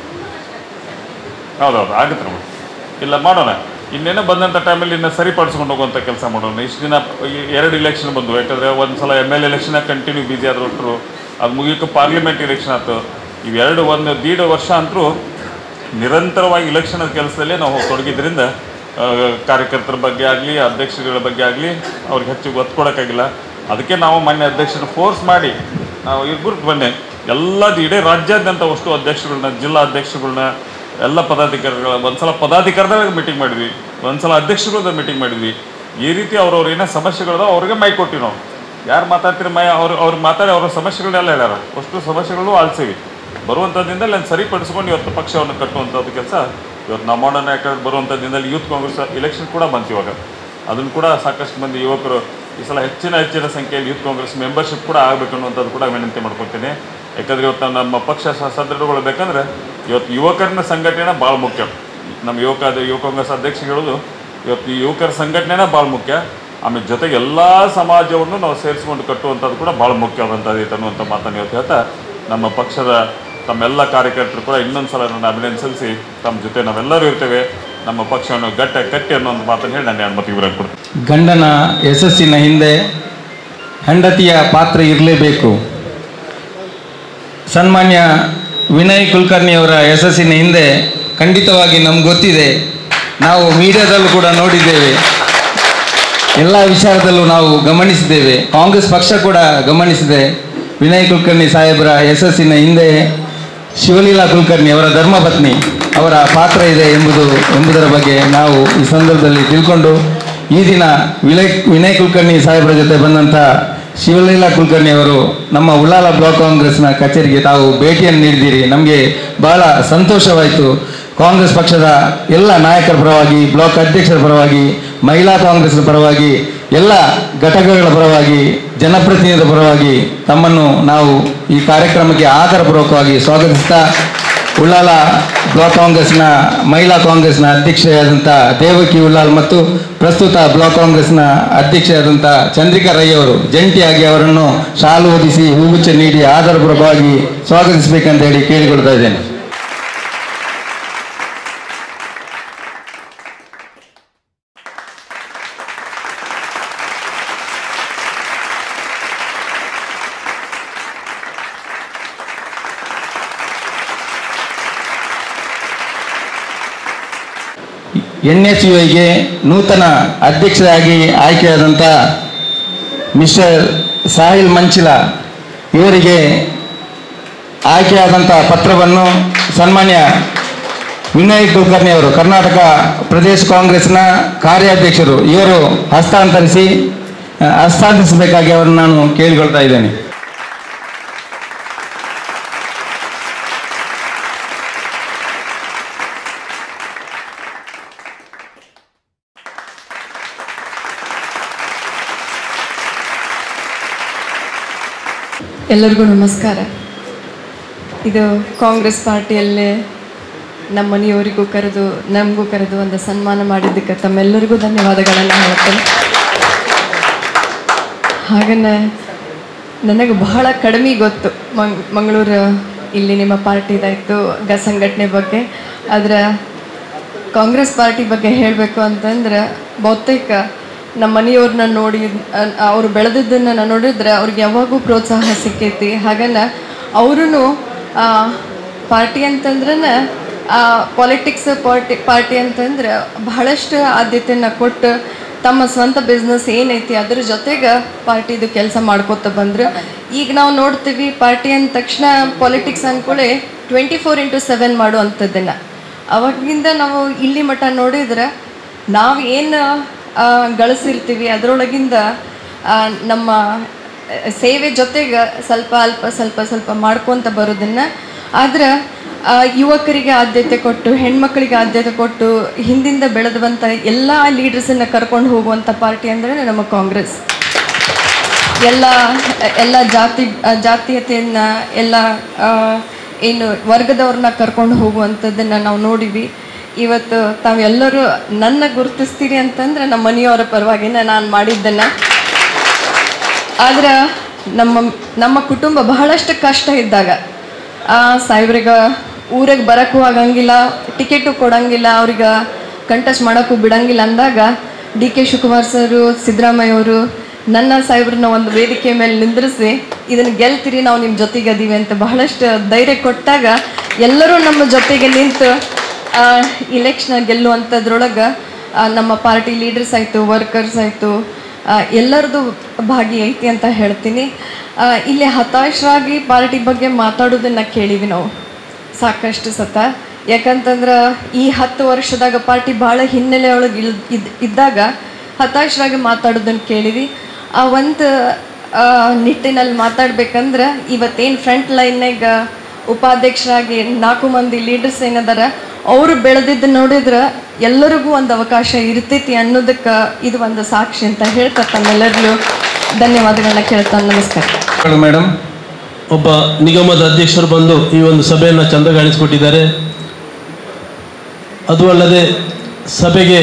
ಹೌದೌದು ಆಗುತ್ತೆ ನಮಗೆ ಇಲ್ಲ ಮಾಡೋಣ ಇನ್ನೇನೋ ಬಂದಂಥ ಟೈಮಲ್ಲಿ ಇನ್ನು ಸರಿಪಡಿಸ್ಕೊಂಡು ಹೋಗುವಂಥ ಕೆಲಸ ಮಾಡೋಣ ಇಷ್ಟು ದಿನ ಈ ಎರಡು ಇಲೆಕ್ಷನ್ ಬಂದು ಯಾಕಂದರೆ ಒಂದು ಸಲ M L election continue busy ಆದ್ರು ಒಟ್ಟರು ಅದು ಮುಗಿಯೋಕೆ ಪಾರ್ಲಿಮೆಂಟ್ ಇಲೆಕ್ಷನ್ ಆಯ್ತು ಇವೆರಡು ಒಂದು ದೀಡ್ ವರ್ಷ ಅಂತರೂ ನಿರಂತರವಾಗಿ ಇಲೆಕ್ಷನ್ ಕೆಲಸದಲ್ಲೇ ನಾವು ತೊಡಗಿದ್ರಿಂದ ಆ, ಕಾರ್ಯಕರ್ತರ ಬಗ್ಗೆ ಆಗಲಿ ಅಧ್ಯಕ್ಷರುಗಳ ಬಗ್ಗೆ ಆಗಲಿ ಅವ್ರಿಗೆ ಹೆಚ್ಚು ಒತ್ತು ಕೊಡೋಕ್ಕಾಗಿಲ್ಲ ಅದಕ್ಕೆ ನಾವು ಮೊನ್ನೆ ಅಧ್ಯಕ್ಷರನ್ನ ಫೋರ್ಸ್ ಮಾಡಿ ನಾವು ಇಬ್ಬರು ಬನ್ನಿ ಎಲ್ಲ ಇಡೀ ರಾಜ್ಯಾದ್ಯಂತ ಅಷ್ಟು ಅಧ್ಯಕ್ಷಗಳನ್ನ ಜಿಲ್ಲಾ ಅಧ್ಯಕ್ಷಗಳನ್ನ ಎಲ್ಲ ಪದಾಧಿಕಾರಿಗಳ ಒಂದ್ಸಲ ಪದಾಧಿಕಾರಿದಾಗ ಮೀಟಿಂಗ್ ಮಾಡಿದ್ವಿ ಒಂದ್ಸಲ ಅಧ್ಯಕ್ಷಗಳದ ಮೀಟಿಂಗ್ ಮಾಡಿದ್ವಿ ಈ ರೀತಿ ಅವ್ರವ್ರ ಏನೋ ಸಮಸ್ಯೆಗಳದ ಅವ್ರಿಗೆ ಮೈ ಕೊಟ್ಟಿವಿ ನಾವು ಯಾರು ಮಾತಾಡ್ತೀರಿ ಮೈ ಅವ್ರು ಅವ್ರು ಮಾತಾಡಿ ಅವ್ರ ಸಮಸ್ಯೆಗಳನ್ನೆಲ್ಲ ಹೇಳ್ಯಾರ ಅಷ್ಟು ಸಮಸ್ಯೆಗಳು ಆಲಿಸೀವಿ ಬರುವಂಥದ್ದಿಂದ ಅಲ್ಲಿ ಸರಿಪಡಿಸ್ಕೊಂಡು ಇವತ್ತು ಪಕ್ಷವನ್ನು ಕಟ್ಟುವಂಥದ್ದು ಕೆಲಸ ಇವತ್ತು ನಾವು ಮಾಡೋಣ ಯಾಕಂದ್ರೆ ಬರುವಂಥ ದಿನದಲ್ಲಿ ಯೂತ್ ಕಾಂಗ್ರೆಸ್ ಇಲೆಕ್ಷನ್ ಕೂಡ ಬಂತು ಇವಾಗ ಅದನ್ನು ಕೂಡ ಸಾಕಷ್ಟು ಮಂದಿ ಯುವಕರು ಈ ಸಲ ಹೆಚ್ಚಿನ ಹೆಚ್ಚಿನ ಸಂಖ್ಯೆಯಲ್ಲಿ ಯೂತ್ ಕಾಂಗ್ರೆಸ್ ಮೆಂಬರ್ಶಿಪ್ ಕೂಡ ಆಗಬೇಕು ಅನ್ನುವಂಥದ್ದು ಕೂಡ ವಿನಂತಿ ಮಾಡ್ಕೊತೀನಿ ಯಾಕಂದ್ರೆ ಇವತ್ತು ನಮ್ಮ ಪಕ್ಷ ಸ- ಸದೃಢಗೊಳ್ಬೇಕಂದ್ರೆ ಇವತ್ತು ಯುವಕರನ್ನ ಸಂಘಟನೆ ಭಾಳ ಮುಖ್ಯ ನಮ್ಮ ಯುವಕ ಯುವ ಕಾಂಗ್ರೆಸ್ ಅಧ್ಯಕ್ಷ ಹೇಳೋದು ಇವತ್ತು ಈ ಯುವಕರ ಸಂಘಟನೆನೇ ಭಾಳ ಮುಖ್ಯ ಆಮೇಲೆ ಜೊತೆಗೆ ಎಲ್ಲ ಸಮಾಜವನ್ನು ನಾವು ಸೇರಿಸ್ಕೊಂಡು ಕಟ್ಟುವಂಥದ್ದು ಕೂಡ ಭಾಳ ಮುಖ್ಯವಾದಂಥದ್ದು ಅನ್ನುವಂಥ ಮಾತನ್ನು ಇವತ್ತು ಹೇಳ್ತಾ ನಮ್ಮ ಪಕ್ಷದ ತಮ್ಮೆಲ್ಲ ಕಾರ್ಯಕರ್ತರು ಕೂಡ ಇನ್ನೊಂದು ಸಲ ನನ್ನ ಅಭಿನಂದಿಸಿ ತಮ್ಮ ಜೊತೆ ನಾವೆಲ್ಲರೂ ಇರ್ತೇವೆ ನಮ್ಮ ಪಕ್ಷವನ್ನು ಗಟ್ಟ ಕಟ್ಟಿ ಅನ್ನೋ ಒಂದು ಮಾತನ್ನು ಹೇಳಿ ನಾನು ಅನುಮತಿ ವಿವರ ಕೊಡ್ತೀನಿ ಗಂಡನ ಯಶಸ್ಸಿನ ಹಿಂದೆ ಹೆಂಡತಿಯ ಪಾತ್ರ ಇರಲೇಬೇಕು ಸನ್ಮಾನ್ಯ ವಿನಯ್ ಕುಲಕರ್ಣಿಯವರ ಯಶಸ್ಸಿನ ಹಿಂದೆ ಖಂಡಿತವಾಗಿ ನಮ್ಗೆ ಗೊತ್ತಿದೆ ನಾವು ಮೀಡಿಯಾದಲ್ಲೂ ಕೂಡ ನೋಡಿದ್ದೇವೆ ಎಲ್ಲ ವಿಚಾರದಲ್ಲೂ ನಾವು ಗಮನಿಸಿದ್ದೇವೆ ಕಾಂಗ್ರೆಸ್ ಪಕ್ಷ ಕೂಡ ಗಮನಿಸಿದೆ ವಿನಯ್ ಕುಲಕರ್ಣಿ ಸಾಹೇಬರ ಯಶಸ್ಸಿನ ಹಿಂದೆ ಶಿವಲೀಲಾ ಕುಲಕರ್ಣಿ ಅವರ ಧರ್ಮಪತ್ನಿ ಅವರ ಪಾತ್ರ ಇದೆ ಎಂಬುದು ಎಂಬುದರ ಬಗ್ಗೆ ನಾವು ಈ ಸಂದರ್ಭದಲ್ಲಿ ತಿಳ್ಕೊಂಡು ಈ ದಿನ ವಿನಯ್ ವಿನಯ್ ಕುಲಕರ್ಣಿ ಸಾಹೇಬರ ಜೊತೆ ಬಂದಂಥ ಶಿವಲೀಲಾ ಕುಲಕರ್ಣಿ ಅವರು ನಮ್ಮ ಉಳ್ಳಾಲ ಬ್ಲಾಕ್ ಕಾಂಗ್ರೆಸ್ನ ಕಚೇರಿಗೆ ತಾವು ಭೇಟಿಯನ್ನು ನೀಡಿದ್ದೀರಿ ನಮಗೆ ಬಹಳ ಸಂತೋಷವಾಯಿತು ಕಾಂಗ್ರೆಸ್ ಪಕ್ಷದ ಎಲ್ಲ ನಾಯಕರ ಪರವಾಗಿ ಬ್ಲಾಕ್ ಅಧ್ಯಕ್ಷರ ಪರವಾಗಿ ಮಹಿಳಾ ಕಾಂಗ್ರೆಸ್ನ ಪರವಾಗಿ ಎಲ್ಲ ಘಟಕಗಳ ಪರವಾಗಿ ಜನಪ್ರತಿನಿಧಿಗಳ ಪರವಾಗಿ ತಮ್ಮನ್ನು ನಾವು ಈ ಕಾರ್ಯಕ್ರಮಕ್ಕೆ ಆಧಾರಪೂರ್ವಕವಾಗಿ ಸ್ವಾಗತಿಸ್ತಾ ಉಳ್ಳಾಲ ಬ್ಲಾಕ್ ಕಾಂಗ್ರೆಸ್ನ ಮಹಿಳಾ ಕಾಂಗ್ರೆಸ್ನ ಅಧ್ಯಕ್ಷೆಯಾದಂಥ ದೇವಕಿ ಉಳ್ಳಾಲ್ ಮತ್ತು ಪ್ರಸ್ತುತ ಬ್ಲಾಕ್ ಕಾಂಗ್ರೆಸ್ನ ಅಧ್ಯಕ್ಷೆಯಾದಂಥ ಚಂದ್ರಿಕಾ ರೈ ಅವರು ಜಂಟಿಯಾಗಿ ಅವರನ್ನು ಶಾಲು ಹೊದಿಸಿ ಹೂಗುಚ್ಛ ನೀಡಿ ಆಧಾರಪೂರ್ವಕವಾಗಿ ಸ್ವಾಗತಿಸಬೇಕಂತ ಹೇಳಿ ಕೇಳಿಕೊಳ್ತಾ ಇದ್ದೇನೆ ಎನ್ ಎಸ್ ಯು ಐಗೆ ನೂತನ ಅಧ್ಯಕ್ಷರಾಗಿ ಆಯ್ಕೆಯಾದಂಥ ಮಿಸ್ಟರ್ ಸಾಹಿಲ್ ಮಂಚಿಲ ಇವರಿಗೆ ಆಯ್ಕೆಯಾದಂಥ ಪತ್ರವನ್ನು ಸನ್ಮಾನ್ಯ ವಿನಯ್ ಕುಲಕರ್ಣಿ ಅವರು ಕರ್ನಾಟಕ ಪ್ರದೇಶ ಕಾಂಗ್ರೆಸ್ನ ಕಾರ್ಯಾಧ್ಯಕ್ಷರು ಇವರು ಹಸ್ತಾಂತರಿಸಿ ಆ, ಹಸ್ತಾಂತರಿಸಬೇಕಾಗಿ ಅವರನ್ನು ನಾನು ಕೇಳಿಕೊಳ್ತಾ ಇದ್ದೇನೆ ಎಲ್ಲರಿಗೂ ನಮಸ್ಕಾರ ಇದು ಕಾಂಗ್ರೆಸ್ ಪಾರ್ಟಿಯಲ್ಲೇ ನಮ್ಮ ಮನೆಯವರಿಗೂ ಕರೆದು ನಮಗೂ ಕರೆದು ಒಂದು ಸನ್ಮಾನ ಮಾಡಿದ್ದಕ್ಕೆ ತಮ್ಮೆಲ್ಲರಿಗೂ ಧನ್ಯವಾದಗಳನ್ನು ಹೇಳ್ತೇನೆ ಹಾಗನ್ನ ನನಗೆ ಬಹಳ ಕಡಿಮೆ ಗೊತ್ತು ಮಂಗ್ ಮಂಗಳೂರು ಇಲ್ಲಿ ನಿಮ್ಮ ಪಾರ್ಟಿದಾಯಿತು ಗ ಸಂಘಟನೆ ಬಗ್ಗೆ ಆದರೆ ಕಾಂಗ್ರೆಸ್ ಪಾರ್ಟಿ ಬಗ್ಗೆ ಹೇಳಬೇಕು ಅಂತಂದ್ರೆ ಬಹುತೇಕ ನಮ್ಮ ಮನೆಯವ್ರನ್ನ ನೋಡಿ ಅವ್ರು ಬೆಳೆದಿದ್ದನ್ನು ನಾನು ನೋಡಿದ್ರೆ ಅವ್ರಿಗೆ ಯಾವಾಗೂ ಪ್ರೋತ್ಸಾಹ ಸಿಕ್ಕೈತಿ ಹಾಗನ್ನ ಅವರು ಪಾರ್ಟಿ ಅಂತಂದ್ರೆ ಪಾಲಿಟಿಕ್ಸ್ ಪಾರ್ಟಿ ಪಾರ್ಟಿ ಅಂತಂದ್ರೆ ಬಹಳಷ್ಟು ಆದ್ಯತೆಯನ್ನು ಕೊಟ್ಟು ತಮ್ಮ ಸ್ವಂತ ಬಿಸ್ನೆಸ್ ಏನೈತಿ ಅದ್ರ ಜೊತೆಗೆ ಪಾರ್ಟಿದು ಕೆಲಸ ಮಾಡ್ಕೋತ ಬಂದ್ರು ಈಗ ನಾವು ನೋಡ್ತೀವಿ ಪಾರ್ಟಿ ಅಂದ ತಕ್ಷಣ ಪಾಲಿಟಿಕ್ಸ್ ಅಂದ್ಕೊಳ್ಳಿ ಟ್ವೆಂಟಿ ಫೋರ್ ಇಂಟು ಸೆವೆನ್ ಮಾಡುವಂಥದ್ದನ್ನು ಅವಾಗಿಂದ ನಾವು ಇಲ್ಲಿ ಮಟ್ಟ ನೋಡಿದ್ರೆ ನಾವು ಏನು ಗಳಿಸಿರ್ತೀವಿ ಅದರೊಳಗಿಂದ ಆ, ನಮ್ಮ ಆ, ಸೇವೆ ಜೊತೆಗೆ ಸ್ವಲ್ಪ ಅಲ್ಪ ಸ್ವಲ್ಪ ಸ್ವಲ್ಪ ಮಾಡ್ಕೊತ ಬರೋದನ್ನು ಆದ್ರೆ ಆ, ಯುವಕರಿಗೆ ಆದ್ಯತೆ ಕೊಟ್ಟು ಹೆಣ್ಮಕ್ಳಿಗೆ ಆದ್ಯತೆ ಕೊಟ್ಟು ಹಿಂದಿಂದ ಬೆಳೆದಂಥ ಎಲ್ಲ ಲೀಡರ್ಸನ್ನು ಕರ್ಕೊಂಡು ಹೋಗುವಂಥ ಪಾರ್ಟಿ ಅಂದರೆ ನಮ್ಮ ಕಾಂಗ್ರೆಸ್ ಎಲ್ಲ ಎಲ್ಲ ಜಾತಿ ಜಾತೀಯತೆಯನ್ನ ಎಲ್ಲ ಆ, ಏನು ವರ್ಗದವ್ರನ್ನ ಕರ್ಕೊಂಡು ಹೋಗುವಂಥದ್ದನ್ನು ನಾವು ನೋಡಿವಿ ಇವತ್ತು ತಾವೆಲ್ಲರೂ ನನ್ನ ಗುರುತಿಸ್ತೀರಿ ಅಂತಂದ್ರೆ ನಮ್ಮ ಮನೆಯವರ ಪರವಾಗಿನ ನಾನು ಮಾಡಿದ್ದನ್ನು ಆದ್ರೆ ನಮ್ಮ ನಮ್ಮ ಕುಟುಂಬ ಬಹಳಷ್ಟು ಕಷ್ಟ ಇದ್ದಾಗ ಆ ಸಾಹೇಬ್ರಿಗೆ ಊರಿಗೆ ಬರೋಕ್ಕೂ ಆಗಂಗಿಲ್ಲ ಟಿಕೆಟು ಕೊಡಂಗಿಲ್ಲ ಅವ್ರಿಗೆ ಕಂಟೆಸ್ಟ್ ಮಾಡೋಕ್ಕೂ ಬಿಡಂಗಿಲ್ಲ ಅಂದಾಗ D K Shivakumar sir Siddaramaiah ಅವರು ನನ್ನ ಸಾಹೇಬ್ರನ್ನ ಒಂದು ವೇದಿಕೆ ಮೇಲೆ ನಿಂದ್ರಿಸಿ ಇದನ್ನು ಗೆಲ್ತೀರಿ ನಾವು ನಿಮ್ಮ ಜೊತೆಗೆ ಅದೀವಿ ಅಂತ ಬಹಳಷ್ಟು ಧೈರ್ಯ ಕೊಟ್ಟಾಗ ಎಲ್ಲರೂ ನಮ್ಮ ಜೊತೆಗೆ ನಿಂತು ಇಲೆಕ್ಷನ್ ಗೆಲ್ಲುವಂಥದ್ರೊಳಗೆ ನಮ್ಮ ಪಾರ್ಟಿ ಲೀಡರ್ಸ್ ಆಯಿತು ವರ್ಕರ್ಸ್ ಆಯಿತು ಎಲ್ಲರದು ಭಾಗಿ ಐತಿ ಅಂತ ಹೇಳ್ತೀನಿ ಆ, ಇಲ್ಲಿ ಹತಾಶರಾಗಿ ಪಾರ್ಟಿ ಬಗ್ಗೆ ಮಾತಾಡೋದನ್ನ ಕೇಳಿವಿ ನಾವು ಸಾಕಷ್ಟು ಸತ ಯಾಕಂತಂದ್ರೆ ಈ ಹತ್ತು ವರ್ಷದಾಗ ಪಾರ್ಟಿ ಭಾಳ ಹಿನ್ನೆಲೆ ಒಳಗೆ ಇಲ್ ಇದ್ ಇದ್ದಾಗ ಹತಾಶರಾಗಿ ಮಾತಾಡೋದನ್ನ ಕೇಳಿವಿ ಆ ಒಂದು ನಿಟ್ಟಿನಲ್ಲಿ ಮಾತಾಡ್ಬೇಕಂದ್ರೆ ಇವತ್ತೇನು ಫ್ರಂಟ್ ಲೈನ್ನಾಗ ಉಪಾಧ್ಯಕ್ಷರಾಗಿ ನಾಲ್ಕು ಮಂದಿ ಲೀಡರ್ಸ್ ಏನದಾರ ಅವರು ಬೆಳೆದಿದ್ದು ನೋಡಿದ್ರೆ ಎಲ್ಲರಿಗೂ ಒಂದು ಅವಕಾಶ ಇರ್ತೈತಿ ಅನ್ನೋದಕ್ಕೆ ಇದು ಒಂದು ಸಾಕ್ಷಿ ಅಂತ ಹೇಳ್ತಾ ತಮ್ಮೆಲ್ಲರಿಗೂ ಧನ್ಯವಾದಗಳನ್ನ ಕೇಳ್ತಾ ನಮಸ್ಕಾರ ಮೇಡಮ್ ಒಬ್ಬ ನಿಗಮದ ಅಧ್ಯಕ್ಷರು ಬಂದು ಈ ಒಂದು ಸಭೆಯನ್ನು ಚಂದಗಾಣಿಸಿಕೊಟ್ಟಿದ್ದಾರೆ ಅದು ಅಲ್ಲದೆ ಸಭೆಗೆ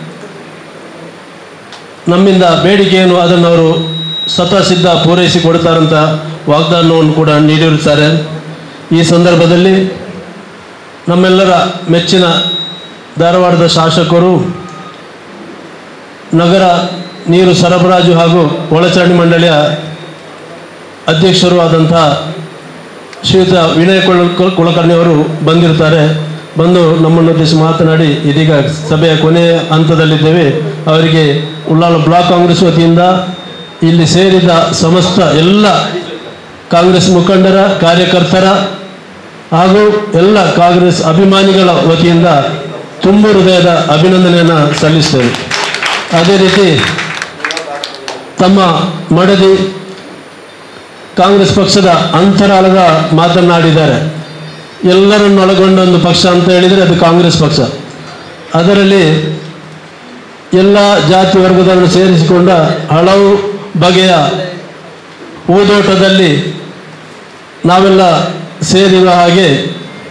ನಮ್ಮಿಂದ ಬೇಡಿಕೆ ಏನು ಅದನ್ನು ಅವರು ಸ್ವತಃಸಿದ್ಧ ಪೂರೈಸಿ ಕೊಡ್ತಾರಂತ ವಾಗ್ದಾನವನ್ನು ಕೂಡ ನೀಡಿರುತ್ತಾರೆ ಈ ಸಂದರ್ಭದಲ್ಲಿ ನಮ್ಮೆಲ್ಲರ ಮೆಚ್ಚಿನ ಧಾರವಾಡದ ಶಾಸಕರು ನಗರ ನೀರು ಸರಬರಾಜು ಹಾಗೂ ಒಳಚರಂಡಿ ಮಂಡಳಿಯ ಅಧ್ಯಕ್ಷರು ಆದಂಥ ಶ್ರೀಯುತ ವಿನಯ್ ಕುಲ ಕುಲಕರ್ಣಿ ಅವರು ಬಂದಿರ್ತಾರೆ ಬಂದು ನಮ್ಮನ್ನು ಉದ್ದೇಶಿಸಿ ಮಾತನಾಡಿ ಇದೀಗ ಸಭೆಯ ಕೊನೆಯ ಹಂತದಲ್ಲಿದ್ದೇವೆ ಅವರಿಗೆ ಉಳ್ಳಾಲ ಬ್ಲಾಕ್ ಕಾಂಗ್ರೆಸ್ ವತಿಯಿಂದ ಇಲ್ಲಿ ಸೇರಿದ ಸಮಸ್ತ ಎಲ್ಲ ಕಾಂಗ್ರೆಸ್ ಮುಖಂಡರ ಕಾರ್ಯಕರ್ತರ ಹಾಗೂ ಎಲ್ಲ ಕಾಂಗ್ರೆಸ್ ಅಭಿಮಾನಿಗಳ ವತಿಯಿಂದ ತುಂಬ ಹೃದಯದ ಅಭಿನಂದನೆಯನ್ನು ಸಲ್ಲಿಸ್ತೇವೆ ಅದೇ ರೀತಿ ತಮ್ಮ ಮಡದಿ ಕಾಂಗ್ರೆಸ್ ಪಕ್ಷದ ಅಂತರಾಳದ ಮಾತನಾಡಿದ್ದಾರೆ ಎಲ್ಲರನ್ನು ಒಳಗೊಂಡ ಒಂದು ಪಕ್ಷ ಅಂತ ಹೇಳಿದರೆ ಅದು ಕಾಂಗ್ರೆಸ್ ಪಕ್ಷ ಅದರಲ್ಲಿ ಎಲ್ಲ ಜಾತಿ ವರ್ಗದವರನ್ನು ಸೇರಿಸಿಕೊಂಡ ಹಲವು ಬಗೆಯ ಊದೋಟದಲ್ಲಿ ನಾವೆಲ್ಲ ಸೇರಿರುವ ಹಾಗೆ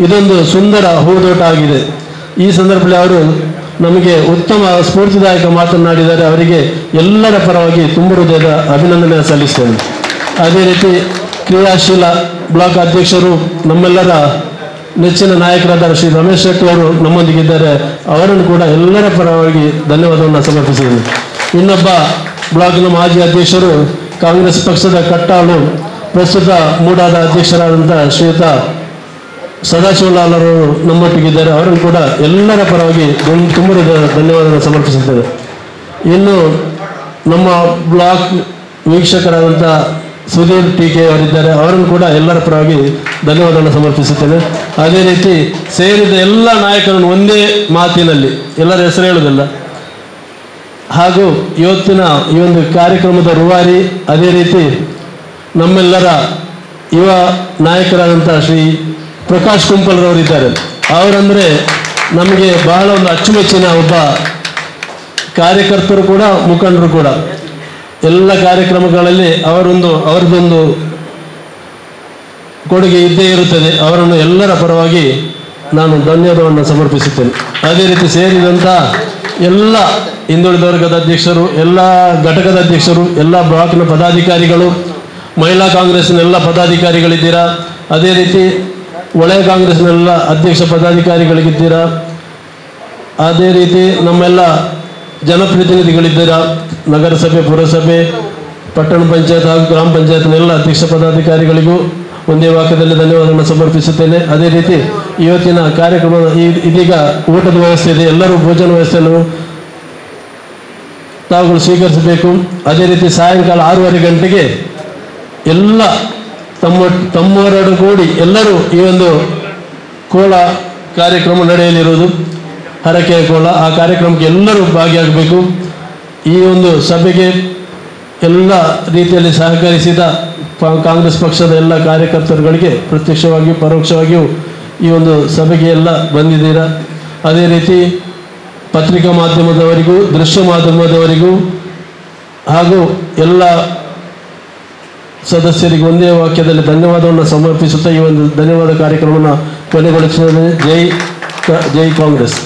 ಇದೊಂದು ಸುಂದರ ಹೂದೋಟ ಆಗಿದೆ ಈ ಸಂದರ್ಭದಲ್ಲಿ ಅವರು ನಮಗೆ ಉತ್ತಮ ಸ್ಫೂರ್ತಿದಾಯಕ ಮಾತನಾಡಿದ್ದಾರೆ ಅವರಿಗೆ ಎಲ್ಲರ ಪರವಾಗಿ ತುಂಬ ಹೃದಯದ ಅಭಿನಂದನೆ ಸಲ್ಲಿಸ್ತೇನೆ ಅದೇ ರೀತಿ ಕ್ರಿಯಾಶೀಲ ಬ್ಲಾಕ್ ಅಧ್ಯಕ್ಷರು ನಮ್ಮೆಲ್ಲರ ನೆಚ್ಚಿನ ನಾಯಕರಾದ ಶ್ರೀ ರಮೇಶ್ ಶೆಟ್ಟಿ ಅವರು ನಮ್ಮೊಂದಿಗಿದ್ದಾರೆ ಅವರನ್ನು ಕೂಡ ಎಲ್ಲರ ಪರವಾಗಿ ಧನ್ಯವಾದವನ್ನು ಸಮರ್ಪಿಸಿದ್ದೇನೆ ಇನ್ನೊಬ್ಬ ಬ್ಲಾಕ್ನ ಮಾಜಿ ಅಧ್ಯಕ್ಷರು ಕಾಂಗ್ರೆಸ್ ಪಕ್ಷದ ಕಟ್ಟಾಳು ಪ್ರಸ್ತುತ ಮೂಡಾದ ಅಧ್ಯಕ್ಷರಾದಂಥ ಶ್ರೀಯುತ ಸದಾಶಿವಲಾಲ್ ಅವರು ನಮ್ಮೊಟ್ಟಿಗಿದ್ದಾರೆ ಅವರನ್ನು ಕೂಡ ಎಲ್ಲರ ಪರವಾಗಿ ತುಂಬ ತುಂಬ ಧನ್ಯವಾದವನ್ನು ಸಮರ್ಪಿಸುತ್ತೇನೆ ಇನ್ನು ನಮ್ಮ ಬ್ಲಾಕ್ ವೀಕ್ಷಕರಾದಂಥ ಸುಧೀರ್ ಟೀಕೆ ಅವರಿದ್ದಾರೆ ಅವರನ್ನು ಕೂಡ ಎಲ್ಲರ ಪರವಾಗಿ ಧನ್ಯವಾದವನ್ನು ಸಮರ್ಪಿಸುತ್ತೇನೆ ಅದೇ ರೀತಿ ಸೇರಿದ ಎಲ್ಲ ನಾಯಕರನ್ನು ಒಂದೇ ಮಾತಿನಲ್ಲಿ ಎಲ್ಲರ ಹೆಸರು ಹೇಳುವುದಿಲ್ಲ ಹಾಗೂ ಇವತ್ತಿನ ಈ ಒಂದು ಕಾರ್ಯಕ್ರಮದ ರೂವಾರಿ ಅದೇ ರೀತಿ ನಮ್ಮೆಲ್ಲರ ಯುವ ನಾಯಕರಾದಂಥ ಶ್ರೀ ಪ್ರಕಾಶ್ ಕುಂಪಲ್ರವರಿದ್ದಾರೆ ಅವರಂದರೆ ನಮಗೆ ಬಹಳ ಒಂದು ಅಚ್ಚುಮೆಚ್ಚಿನ ಒಬ್ಬ ಕಾರ್ಯಕರ್ತರು ಕೂಡ ಮುಖಂಡರು ಕೂಡ ಎಲ್ಲ ಕಾರ್ಯಕ್ರಮಗಳಲ್ಲಿ ಅವರೊಂದು ಅವರದೊಂದು ಕೊಡುಗೆ ಇದ್ದೇ ಇರುತ್ತದೆ ಅವರನ್ನು ಎಲ್ಲರ ಪರವಾಗಿ ನಾನು ಧನ್ಯವಾದವನ್ನು ಸಮರ್ಪಿಸುತ್ತೇನೆ ಅದೇ ರೀತಿ ಸೇರಿದಂಥ ಎಲ್ಲ ಹಿಂದುಳಿದ ವರ್ಗದ ಅಧ್ಯಕ್ಷರು ಎಲ್ಲ ಘಟಕದ ಅಧ್ಯಕ್ಷರು ಎಲ್ಲ ಬ್ಲಾಕ್ನ ಪದಾಧಿಕಾರಿಗಳು ಮಹಿಳಾ ಕಾಂಗ್ರೆಸ್ನ ಎಲ್ಲ ಪದಾಧಿಕಾರಿಗಳಿದ್ದೀರಾ ಅದೇ ರೀತಿ ಒಳ್ಳೆಯ ಕಾಂಗ್ರೆಸ್ನೆಲ್ಲ ಅಧ್ಯಕ್ಷ ಪದಾಧಿಕಾರಿಗಳಿಗಿದ್ದೀರಾ ಅದೇ ರೀತಿ ನಮ್ಮೆಲ್ಲ ಜನಪ್ರತಿನಿಧಿಗಳಿದ್ದೀರಾ ನಗರಸಭೆ ಪುರಸಭೆ ಪಟ್ಟಣ ಪಂಚಾಯತ್ ಹಾಗೂ ಗ್ರಾಮ ಪಂಚಾಯತ್ನ ಎಲ್ಲ ಅಧ್ಯಕ್ಷ ಪದಾಧಿಕಾರಿಗಳಿಗೂ ಒಂದೇ ವಾಕ್ಯದಲ್ಲಿ ಧನ್ಯವಾದವನ್ನು ಸಮರ್ಪಿಸುತ್ತೇನೆ ಅದೇ ರೀತಿ ಇವತ್ತಿನ ಕಾರ್ಯಕ್ರಮ ಈ- ಇದೀಗ ಊಟದ ವ್ಯವಸ್ಥೆ ಇದೆ ಎಲ್ಲರೂ ಭೋಜನ ವ್ಯವಸ್ಥೆಯನ್ನು ತಾವುಗಳು ಸ್ವೀಕರಿಸಬೇಕು ಅದೇ ರೀತಿ ಸಾಯಂಕಾಲ ಆರೂವರೆ ಗಂಟೆಗೆ ಎಲ್ಲ ತಮ್ಮ ತಮ್ಮವರನ್ನು ಕೂಡಿ ಎಲ್ಲರೂ ಈ ಒಂದು ಕೋಲ ಕಾರ್ಯಕ್ರಮ ನಡೆಯಲಿರುವುದು ಹರಕೆಯ ಕೋಲ ಆ ಕಾರ್ಯಕ್ರಮಕ್ಕೆ ಎಲ್ಲರೂ ಭಾಗಿಯಾಗಬೇಕು ಈ ಒಂದು ಸಭೆಗೆ ಎಲ್ಲ ರೀತಿಯಲ್ಲಿ ಸಹಕರಿಸಿದ ಪ- ಕಾಂಗ್ರೆಸ್ ಪಕ್ಷದ ಎಲ್ಲ ಕಾರ್ಯಕರ್ತರುಗಳಿಗೆ ಪ್ರತ್ಯಕ್ಷವಾಗಿಯೂ ಪರೋಕ್ಷವಾಗಿಯೂ ಈ ಒಂದು ಸಭೆಗೆ ಎಲ್ಲ ಬಂದಿದ್ದೀರಾ ಅದೇ ರೀತಿ ಪತ್ರಿಕಾ ಮಾಧ್ಯಮದವರಿಗೂ ದೃಶ್ಯ ಮಾಧ್ಯಮದವರಿಗೂ ಹಾಗೂ ಎಲ್ಲ ಸದಸ್ಯರಿಗೆ ಒಂದೇ ವಾಕ್ಯದಲ್ಲಿ ಧನ್ಯವಾದವನ್ನು ಸಮರ್ಪಿಸುತ್ತಾ ಈ ಒಂದು ಧನ್ಯವಾದ ಕಾರ್ಯಕ್ರಮವನ್ನು ಕೊನೆಗೊಳಿಸುತ್ತದೆ ಜೈ ಕ- ಜೈ ಕಾಂಗ್ರೆಸ್